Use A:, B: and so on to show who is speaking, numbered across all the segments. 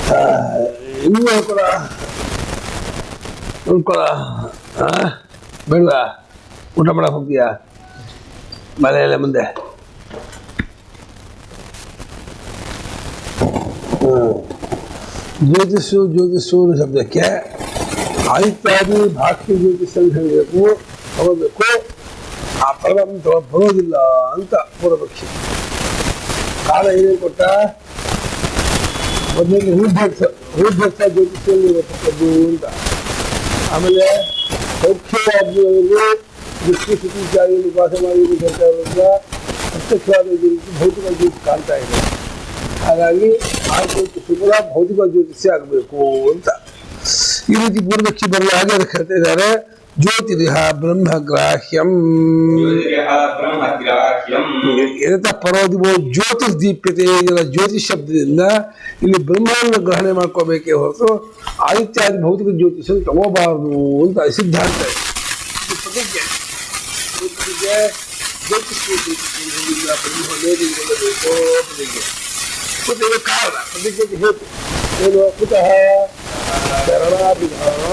A: ಇನ್ನೂ ಹೇಳ್ಕೊಳ ಉಳ್ಕೊಳ ಬೇಡ ಊಟ ಮಾಡಕ್ ಹೋಗ್ತೀಯಾ ಮನೆಯಲ್ಲೇ ಮುಂದೆ ಹ್ಮ್. ಜ್ಯೋತಿಷು ಜ್ಯೋತಿಷು ಅನ್ನೋ ಶಬ್ದಕ್ಕೆ ಆಯುಕ್ತಾದಿ ಭಾಷ್ಯ ಜ್ಯೋತಿಷ್ ಅಂತ ಹೇಳಬೇಕು ತಗೋಬೇಕು ಆ ಪದವನ್ನು ತಗೋ ಬರೋದಿಲ್ಲ ಅಂತ ಪೂರ್ವಪಕ್ಷಿ ಕಾಲ ಏನೇನು ಕೊಟ್ಟ ಮೊದಲಿಗೆ ಹೂಭಕ್ತ ಹೂಭಕ್ತ ಜ್ಯೋತಿಷಿಯಲ್ಲಿ ಇರತಕ್ಕದ್ದು ಅಂತ ಆಮೇಲೆ ಸೌಖ್ಯವಾದವರೆಗೂ ದೃಷ್ಟಿ ಸ್ಥಿತಿ ಇತ್ಯಾದಿಯಲ್ಲಿ ವಾಸ ಮಾಡಿ ಹೇಳ್ತಾ ಇರೋದ್ರಿಂದ ಪ್ರತ್ಯಕ್ಷವಾದ ಈ ರೀತಿ ಭೌತಿಕ ಜ್ಯೋತಿಷ್ ಕಾಣ್ತಾ ಇದೆ ಹಾಗಾಗಿ ಆ ಜ್ಯೋತಿಷಿ ಕೂಡ ಭೌತಿಕ ಜ್ಯೋತಿಷ್ಯ ಆಗಬೇಕು ಅಂತ ಈ ರೀತಿ ಪೂರ್ವಕ್ಷಿ ಬರಲು ಹಾಗೆ ಅದಕ್ಕೆ ಹೇಳ್ತಾ ಇದ್ದಾರೆ ಜ್ಯೋತಿರಿಹ ಬ್ರಹ್ಮಗ್ರಾಹ್ಯಂ
B: ಜ್ಯೋತಿರ್ಯಃ ಬ್ರಹ್ಮಗ್ರಾಹ್ಯಂ
A: ಎದತ ಪರೋದಿವೋ ಜ್ಯೋತಿಷ್ ದೀಪ್ಯತೆ ಇದರ ಜ್ಯೋತಿಷ್ ಶಬ್ದದಿಂದ ಇಲ್ಲಿ ಬ್ರಹ್ಮವನ್ನು ಗ್ರಹಣೆ ಮಾಡ್ಕೋಬೇಕೇ ಹೊರತು ಆದಿತ್ಯಾದಿ ಭೌತಿಕ ಜ್ಯೋತಿಷ್ ತಗೋಬಾರದು ಅಂತ ಸಿದ್ಧಾಂತ ಇದೆ. ಇದು ಪ್ರತಿಜ್ಞೆ ಈ ಪ್ರತಿಜ್ಞೆ ಜ್ಯೋತಿಷ್ ಜ್ಯೋತಿಷ್ ಬ್ರಹ್ಮನೇ ತಿಳ್ಕೊಳ್ಳಬೇಕು ಪ್ರತಿಜ್ಞೆ ಮತ್ತೆ ಇದು ಕಾರಣ ಪ್ರತಿಜ್ಞೆಗೆ ಹೇತು ಏನು ಕುತಃ ಶರಣಾಭಿಧಾನ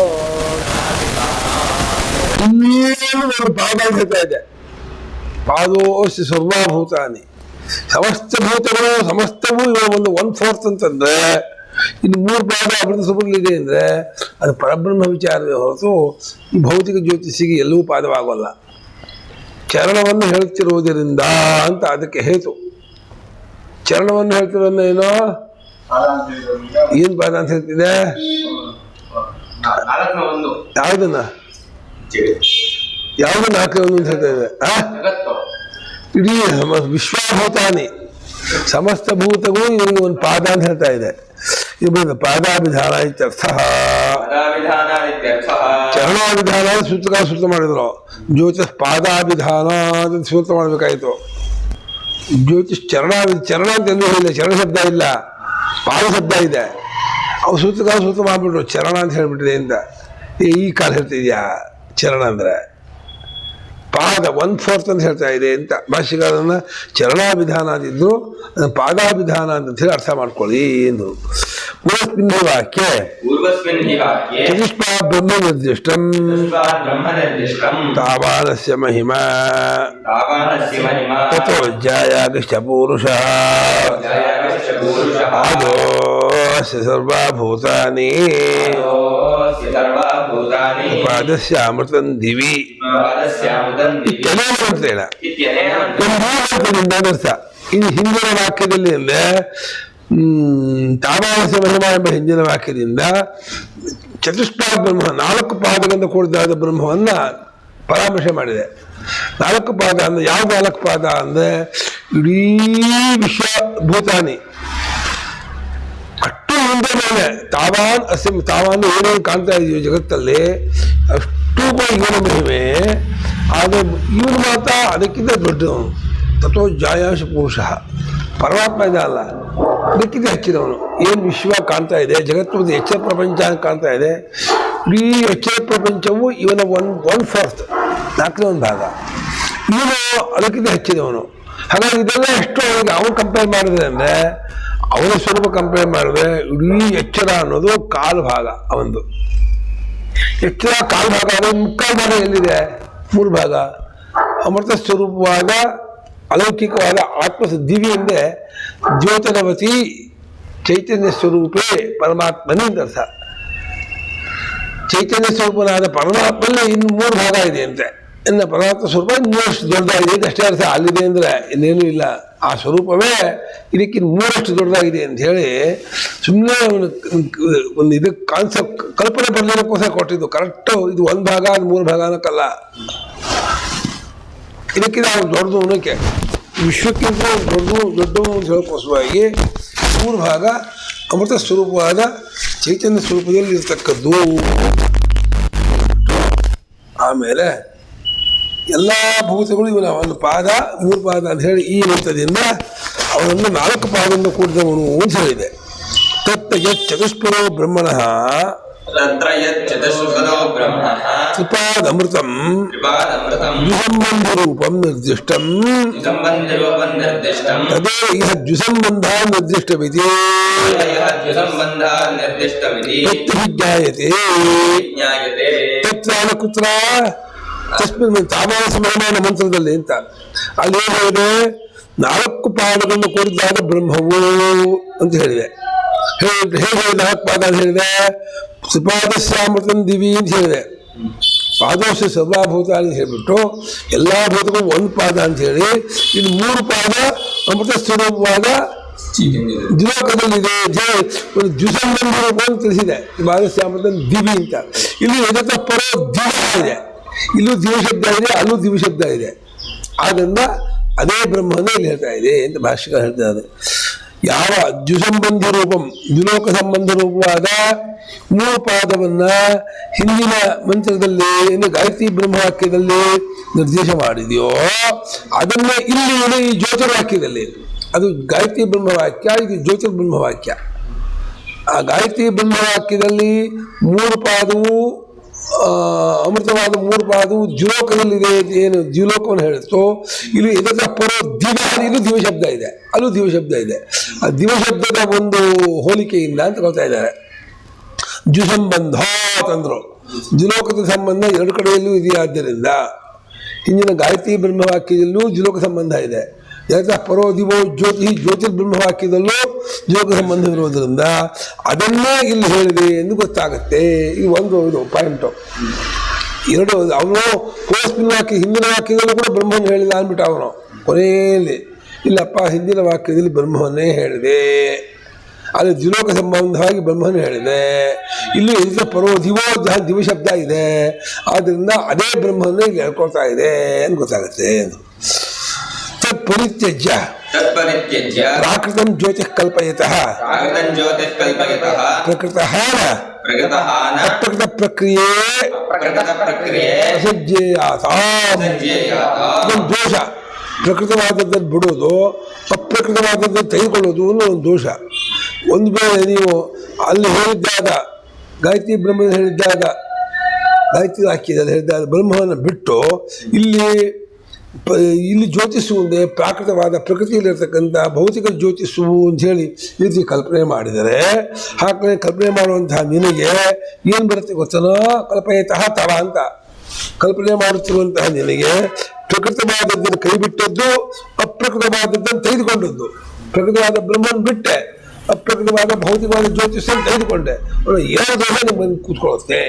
A: ಇನ್ನೇನು ಒಂದು ಪಾದ ಹೇಳ್ತಾ ಇದೆ ಪಾದೋಸಿ ಸರ್ವಭೂತಾನಿ ಸಮಸ್ತ ಭೂತಗಳು ಸಮಸ್ತವೂ ಇವಾಗ ಒಂದು ಒನ್ ಫೋರ್ತ್ ಅಂತಂದ್ರೆ ಇನ್ನು ಮೂರು ಪಾದ ಅಮೃತ ಸುಬರ್ಲಿದೆ ಅಂದ್ರೆ ಅದು ಪರಬ್ರಹ್ಮ ವಿಚಾರವೇ ಹೊರತು ಈ ಭೌತಿಕ ಜ್ಯೋತಿಷಿಗೆ ಎಲ್ಲವೂ ಪಾದವಾಗೋಲ್ಲ ಚರಣವನ್ನು ಹೇಳುತ್ತಿರುವುದರಿಂದ ಅಂತ ಅದಕ್ಕೆ ಹೇತು ಚರಣವನ್ನು ಹೇಳ್ತಿರೋದನ್ನ ಏನೋ ಏನ್ ಪಾದ ಅಂತ ಹೇಳ್ತಿದೆ
B: ನಾಲ್ಕನ ಒಂದು
A: ಯಾವ್ದನ್ನ ಯಾವ್ದನ್ನ ಹಾಕಿರೋದು ಅಂತ ಹೇಳ್ತಾ ಇದೆ ಆ
B: ಜಗತ್ತು
A: ಇಡೀ ಸಮ- ವಿಶ್ವಭೂತಾನಿ ಸಮಸ್ತ ಭೂತಗಳು ಇವನಿಗೆ ಒಂದು ಪಾದ ಅಂತ ಹೇಳ್ತಾ ಇದೆ ಇದು ಬಂದ ಪಾದಾಭಿಧಾನ ಇತ್ಯರ್ಥ
B: ಪದಾವಿಧಾನ ಇತ್ಯರ್ಥಃ
A: ಚರಣಾಭಿಧಾನ ಅಂತ ಸೂತ್ರಕಾರ ಸೂತ್ರ ಮಾಡಿದ್ರು ಜ್ಯೋತಿಷ್ ಪಾದಾಭಿಧಾನ ಅಂತ ಸೂತ್ರ ಮಾಡಬೇಕಾಯಿತು ಜ್ಯೋತಿಷ್ ಚರಣ ಚರಣ ಅಂತ ಎಲ್ಲೂ ಹೇಳಿಲ್ಲ ಚರಣ ಶಬ್ದ ಇಲ್ಲ ಪಾದ ಶಬ್ದ ಇದೆ ಅವು ಸೂತ್ರಕಾರ ಸೂತ್ರ ಮಾಡ್ಬಿಟ್ರು ಚರಣ ಅಂತ ಹೇಳ್ಬಿಟ್ಟಿದೆ ಅಂತ ಏ, ಈ ಕಾಲ ಹೇಳ್ತಿದ್ಯಾ ಚರಣ ಅಂದ್ರೆ ಪಾದ ಒನ್ ಫೋರ್ತ್ ಅಂತ ಹೇಳ್ತಾ ಇದೆ ಅಂತ ಭಾಷೆಗಾರನ್ನ ಚರಣಾಭಿಧಾನ ಅಂತಿದ್ರು ಅದನ್ನ ಪಾದಾಭಿಧಾನ ಅಂತ ಹೇಳಿ ಅರ್ಥ ಮಾಡ್ಕೊಳ್ಳಿ ಎಂದು ಪುರಸ್ಮಿನ್ ವಾಕ್ಯ
B: ಪೂರ್ವಸ್ಮಿನ್ ಹಿ ವಾಕ್ಯೆ
A: ಚತುಷ್ಪಾ ಬ್ರಹ್ಮ ನಿರ್ದಿಷ್ಟಂ
B: ತಸ್ಮಾತ್ ಬ್ರಹ್ಮನಿರ್ದಿಷ್ಟಂ
A: ತಾವಾನಸ್ಯ ಮಹಿಮಾ
B: ತಾವಾನಸ್ಯ ಮಹಿಮಾ
A: ತಥೋ ಜಾಯಾಗಶ್ಚ ಪೂರುಷಃ
B: ಜಾಯಾಗಶ್ಚ ಪೂರುಷಃ
A: ಪಾದೋಸ್ಯ ಸರ್ವಭೂತಾನಿ
B: ಪಾದೋಸ್ಯ ಸರ್ವಭೂತಾನಿ
A: ಪಾದಸ್ಯ ಅಮೃತಂ ದಿವಿ
B: ಪಾದಸ್ಯಾಮೃತಂ ದಿವ್ಯಂ
A: ಇತ್ಯನೇನ ಮಂತ್ರೇಣ
B: ಇತ್ಯನೇನ ಮಂತ್ರೇಣ
A: ವಾಕ್ಯದಿಂದ ಅನರ್ಥ ಇನ್ನು ಹಿಂದಿನ ವಾಕ್ಯದಲ್ಲಿ ಅಂದ್ರೆ ಹ್ಮ್ ತಾಮಾನಸ ಮಹಿಮಾ ಎಂಬ ಹಿಂದಿನ ವಾಕ್ಯದಿಂದ ಚತುಷ್ಪಾದ ಬ್ರಹ್ಮ ನಾಲ್ಕು ಪಾದಗಳಿಂದ ಕೂಡಿದಾದ ಬ್ರಹ್ಮವನ್ನ ಪರಾಮರ್ಶೆ ಮಾಡಿದೆ ನಾಲ್ಕು ಪಾದ ಅಂದ್ರೆ ಯಾವ ನಾಲ್ಕು ಪಾದ ಅಂದ್ರೆ ಇಡೀ ವಿಶ್ವ ಭೂತಾನಿ ಅಷ್ಟು ಮುಂದೆ ಮೇಲೆ ತಾವಾನ್ ಅಸಿಂ ತಾವಾನ್ ಏನೇನು ಕಾಣ್ತಾ ಇದೀವಿ ಜಗತ್ತಲ್ಲಿ ಅಷ್ಟು ಕೂಡ ಇವನ ಮಹಿಮೆ ಆದರೆ ಇವನು ಮಾತ್ರ ಅದಕ್ಕಿಂತ ದೊಡ್ಡವನು ತಥೋ ಜಾಯಾಂಶ ಪುರುಷ ಪರಮಾತ್ಮ ಇದೆ ಅಲ್ಲ ಅದಕ್ಕಿಂತ ಹೆಚ್ಚಿನವನು ಏನು ವಿಶ್ವ ಕಾಣ್ತಾ ಇದೆ ಜಗತ್ತು ಒಂದು ಎಚ್ಚರ ಪ್ರಪಂಚ ಅಂತ ಕಾಣ್ತಾ ಇದೆ ಇಡೀ ಎಚ್ಚರ ಪ್ರಪಂಚವು ಇವನ ಒನ್ ಒನ್ ಫೋರ್ತ್ ನಾಲ್ಕನೇ ಒಂದು ಭಾಗ ಇವನು ಅದಕ್ಕಿಂತ ಹೆಚ್ಚಿನವನು ಹಾಗಾಗಿ ಇದೆಲ್ಲ ಎಷ್ಟು ಅವನಿಗೆ ಅವನು ಕಂಪೇರ್ ಮಾಡಿದ್ರೆ ಅಂದ್ರೆ ಅವನ ಸ್ವರೂಪ ಕಂಪೇರ್ ಮಾಡಿದ್ರೆ ಇಡೀ ಎಚ್ಚರ ಅನ್ನೋದು ಕಾಲು ಭಾಗ ಅವಂದು ಎಚ್ಚರ ಕಾಲು ಭಾಗ ಅವನ ಮುಕ್ಕಾಲು ಭಾಗ ಎಲ್ಲಿದೆ ಮೂರು ಭಾಗ ಅಮೃತ ಸ್ವರೂಪವಾದ ಅಲೌಕಿಕವಾದ ಆತ್ಮ ದಿವ್ಯ ಎಂದೇ ಜ್ಯೋತನವತಿ ಚೈತನ್ಯ ಸ್ವರೂಪೇ ಪರಮಾತ್ಮನೇ ಅಂತ ಅರ್ಥ ಚೈತನ್ಯ ಸ್ವರೂಪನಾದ ಪರಮಾತ್ಮಲ್ಲಿ ಇನ್ನು ಮೂರು ಭಾಗ ಇದೆ ಅಂತೆ ಇನ್ನು ಪರಮಾತ್ಮ ಸ್ವರೂಪ ಮೂರಷ್ಟು ದೊಡ್ಡದಾಗಿದೆ ಅಂತ ಅಷ್ಟೇ ಅರ್ಥ ಅಲ್ಲಿದೆ ಅಂದ್ರೆ ಇನ್ನೇನು ಇಲ್ಲ ಆ ಸ್ವರೂಪವೇ ಇದಕ್ಕಿಂತ ಮೂರಷ್ಟು ದೊಡ್ಡದಾಗಿದೆ ಅಂತ ಹೇಳಿ ಸುಮ್ಮನೆ ಅವನು ಒಂದು ಇದು ಕಾನ್ಸೆಪ್ಟ್ ಕಲ್ಪನೆ ಬರಲಿಕ್ಕೋಸ್ಕರ ಕೊಟ್ಟಿದ್ದು ಕರೆಕ್ಟ್ ಇದು ಒಂದು ಭಾಗ ಅದು ಮೂರು ಭಾಗ ಅನ್ನೋಕ್ಕಲ್ಲ ಇದಕ್ಕಿಂತ ಅವ್ನು ದೊಡ್ಡದು ಅನ್ನೋಕೆ ವಿಶ್ವಕ್ಕಿಂತ ದೊಡ್ಡದು ದೊಡ್ಡವು ಅಂತ ಹೇಳೋಕ್ಕೋಸ್ಕರವಾಗಿ ಮೂರು ಭಾಗ ಅಮೃತ ಸ್ವರೂಪವಾದ ಚೈತನ್ಯ ಸ್ವರೂಪದಲ್ಲಿ ಇರ್ತಕ್ಕದ್ದು ಆಮೇಲೆ ಎಲ್ಲ ಭೂತಗಳು ಇವನ ಒಂದು ಪಾದ ಮೂರು ಪಾದ ಅಂತ ಹೇಳಿ ಈ ಹಂತದಿಂದ ಅವನನ್ನು ನಾಲ್ಕು ಪಾದದಿಂದ ಕೂಡಿದವನು ಅಂತ ಹೇಳಿದೆ ತತ್ತ ಯತ್ ಚತುಷ್ಪರೋ ಬ್ರಹ್ಮಣಃ
B: तत्र यच्चतुष्पदो ब्रह्मः
A: ತ್ರಿಪಾದಮೃತಂ
B: त्रिपादमृतम्
A: ದ್ವಿಸಂಬಂಧಿ ರೂಪಂ ನಿರ್ದಿಷ್ಟಂ
B: सम्बन्धरूपं निर्दिष्टम्
A: ತದೇ ಇಹ ದ್ವಿಸಂಬಂಧ ನಿರ್ದಿಷ್ಟವಿದೆ
B: यः द्विसम्बन्धः निर्दिष्टमिति
A: ತತ್ವಿಜ್ಞಾಯತೆ
B: ज्ञायते
A: ತತ್ರಾನ ಕುತ್ರ ತಸ್ಮಿನ್ ತಾಮಾನ ಸಮಾನ ಮಂತ್ರದಲ್ಲಿ ಅಂತ ಅಲ್ಲಿ ಏನ್ ಹೇಳಿದೆ ನಾಲ್ಕು ಪಾದಗಳನ್ನು ಕೂಡಿದ್ದಾದ ಬ್ರಹ್ಮವು ಅಂತ ಹೇಳಿದೆ ಹೇಳಿ ಹೇಗೆ ಹೇಳಿದೆ ನಾಲ್ಕು ಪಾದ ಅಂತ ಹೇಳಿದೆ ತ್ರಿಪಾದಸ್ಯಾಮೃತಂ ದಿವಿ ಅಂತ ಹೇಳಿದೆ ಪಾದೋಶ ಸರ್ವಾಭೂತ ಅಂತ ಹೇಳ್ಬಿಟ್ಟು ಎಲ್ಲಾ ಭೂತಗಳು ಒಂದು ಪಾದ ಅಂತ ಹೇಳಿ ಇನ್ನು ಮೂರು ಪಾದ ಅಮೃತ ಸ್ವರೂಪವಾದ ದ್ವಿಲೋಕದಲ್ಲಿದೆ ಅಂತ ಹೇಳಿ ಒಂದು ದ್ವಿಸಂಬಂಧ ರೂಪವನ್ನು ತಿಳಿಸಿದೆ ಬಾಲಶ್ಯಾಮದ ದಿವಿ ಅಂತ ಇಲ್ಲಿ ಎದತ್ತ ಪರೋ ದಿವ ಇದೆ ಇಲ್ಲೂ ದಿವ ಶಬ್ದ ಇದೆ ಅಲ್ಲೂ ದಿವ ಶಬ್ದ ಇದೆ ಆದ್ದರಿಂದ ಅದೇ ಬ್ರಹ್ಮನೇ ಇಲ್ಲಿ ಹೇಳ್ತಾ ಇದೆ ಅಂತ ಭಾಷಿಕ ಹೇಳ್ತಾರೆ ಯಾವ ದ್ವಿಸಂಬಂಧ ರೂಪಂ ದ್ವಿಲೋಕ ಸಂಬಂಧ ರೂಪವಾದ ಮೂರು ಪಾದವನ್ನ ಹಿಂದಿನ ಮಂತ್ರದಲ್ಲಿ ಏನು ಗಾಯತ್ರಿ ಬ್ರಹ್ಮವಾಕ್ಯದಲ್ಲಿ ನಿರ್ದೇಶ ಮಾಡಿದೆಯೋ ಅದನ್ನ ಇಲ್ಲಿ ಏನು ಈ ಜ್ಯೋತಿರ್ವಾಕ್ಯದಲ್ಲಿ ಅದು ಗಾಯತ್ರಿ ಬ್ರಹ್ಮವಾಕ್ಯ ಇದು ಜ್ಯೋತಿರ್ಬ್ರಹ್ಮವಾಕ್ಯ ಆ ಗಾಯತ್ರಿ ಬ್ರಹ್ಮವಾಕ್ಯದಲ್ಲಿ ಮೂರು ಪಾದವು ಆ, ಅಮೃತವಾದ ಮೂರು ಪಾದವು ದ್ವಿಲೋಕದಲ್ಲಿದೆ ಅಂತ ಏನು ದ್ವಿಲೋಕವನ್ನು ಹೇಳುತ್ತೋ ಇಲ್ಲಿ ಇದರ ಪರ ದಿವ ಇದು ದಿವ ಶಬ್ದ ಇದೆ ಅಲ್ಲೂ ದಿವ ಶಬ್ದ ಇದೆ ಆ ದಿವ ಶಬ್ದದ ಒಂದು ಹೋಲಿಕೆಯಿಂದ ಅಂತ ಹೇಳ್ತಾ ಇದ್ದಾರೆ ದ್ವಿಸಂಬಂಧ ಅಂತಂದ್ರು ದ್ವಿಲೋಕದ ಸಂಬಂಧ ಎರಡು ಕಡೆಯಲ್ಲೂ ಇದೆಯಾದ್ದರಿಂದ ಹಿಂದಿನ ಗಾಯತ್ರಿ ಬ್ರಹ್ಮವಾಕ್ಯದಲ್ಲೂ ದ್ವಿಲೋಕ ಸಂಬಂಧ ಇದೆ ಯಾಕೆ ಪರೋ ದಿವೋ ಜ್ಯೋತಿ ಜ್ಯೋತಿರ್ಬ್ರಹ್ಮವಾಕ್ಯದಲ್ಲೂ ದ್ವಿಲೋಕ ಸಂಬಂಧ ಇರುವುದರಿಂದ ಅದನ್ನೇ ಇಲ್ಲಿ ಹೇಳಿದೆ ಎಂದು ಗೊತ್ತಾಗುತ್ತೆ ಈ ಒಂದು ಇದು ಪಾಯಿಂಟು ಎರಡು ಅವನು ಪೋಸ್ಪಿನ ವಾಕ್ಯ ಹಿಂದಿನ ವಾಕ್ಯದಲ್ಲೂ ಕೂಡ ಬ್ರಹ್ಮನ್ ಹೇಳಿಲ್ಲ ಅಂದ್ಬಿಟ್ಟು ಅವನು ಕೊನೆಯಲ್ಲಿ ಇಲ್ಲಪ್ಪ ಹಿಂದಿನ ವಾಕ್ಯದಲ್ಲಿ ಬ್ರಹ್ಮವನ್ನೇ ಹೇಳಿದೆ ಅಲ್ಲಿ ದ್ವಿಲೋಕ ಸಂಬಂಧವಾಗಿ ಬ್ರಹ್ಮನ್ ಹೇಳಿದೆ ಇಲ್ಲಿ ಎದುರ ಪರೋ ದಿವೋ ಜಹ ದಿವ ಶಬ್ದ ಇದೆ ಆದ್ರಿಂದ ಅದೇ ಬ್ರಹ್ಮವನ್ನೇ ಇಲ್ಲಿ ಹೇಳ್ಕೊಳ್ತಾ ಇದೆ ಅಂತ ಗೊತ್ತಾಗುತ್ತೆ ತತ್ ಪರಿತ್ಯಜ್ಯ
B: तत्परित्यज्य
A: ಪ್ರಾಕೃತಂ ಜ್ಯೋತಿಃ ಕಲ್ಪಯತಃ
B: प्राकृतं ज्योतिः कल्पयतः
A: ಪ್ರಕೃತಃ
B: प्रकृतः न
A: ಅಪ್ರಕೃತ ಪ್ರಕ್ರಿಯೆ
B: प्रकृतप्रक्रिये
A: ಅಸಜ್ಜೇಯಾತಾಂ
B: सज्जेयाताम्
A: ಇದೊಂದು ದೋಷ ಪ್ರಕೃತವಾದದ್ದನ್ನು ಬಿಡೋದು ಅಪ್ರಕೃತವಾದದ್ದನ್ನು ತೆಗೆದುಕೊಳ್ಳೋದು ಅನ್ನೋ ಒಂದು ದೋಷ ಒಂದು ವೇಳೆ ನೀವು ಅಲ್ಲಿ ಹೇಳಿದ್ದಾಗ ಗಾಯತ್ರಿ ಬ್ರಹ್ಮನ ಹೇಳಿದ್ದಾಗ ಗಾಯತ್ರಿ ವಾಕ್ಯದಲ್ಲಿ ಹೇಳಿದಾಗ ಬ್ರಹ್ಮವನ್ನು ಬಿಟ್ಟು ಇಲ್ಲಿ ಪ- ಇಲ್ಲಿ ಜ್ಯೋತಿಷು ಒಂದೇ ಪ್ರಾಕೃತವಾದ ಪ್ರಕೃತಿಯಲ್ಲಿರ್ತಕ್ಕಂಥ ಭೌತಿಕ ಜ್ಯೋತಿಷು ಅಂತ ಹೇಳಿ ಈ ರೀತಿ ಕಲ್ಪನೆ ಮಾಡಿದರೆ ಹಾಗೆ ಕಲ್ಪನೆ ಮಾಡುವಂತಹ ನಿನಗೆ ಏನು ಬರುತ್ತೆ ಗೊತ್ತನೋ ಕಲ್ಪಯತಃ ತವ ಅಂತ ಕಲ್ಪನೆ ಮಾಡುತ್ತಿರುವಂತಹ ನಿನಗೆ ಪ್ರಕೃತವಾದದ್ದನ್ನು ಕೈ ಬಿಟ್ಟದ್ದು ಅಪ್ರಕೃತವಾದದ್ದನ್ನು ತೆಗೆದುಕೊಂಡದ್ದು ಪ್ರಕೃತವಾದ ಬ್ರಹ್ಮನ್ ಬಿಟ್ಟೆ ಅಪ್ರಕೃತವಾದ ಭೌತಿಕವಾದ ಜ್ಯೋತಿಷನ್ನು ತೆಗೆದುಕೊಂಡೆ ಅವನು ಎರಡು ದೋಷ ನಿಮ್ಮನ್ನು ಕೂತ್ಕೊಳ್ಳುತ್ತೆ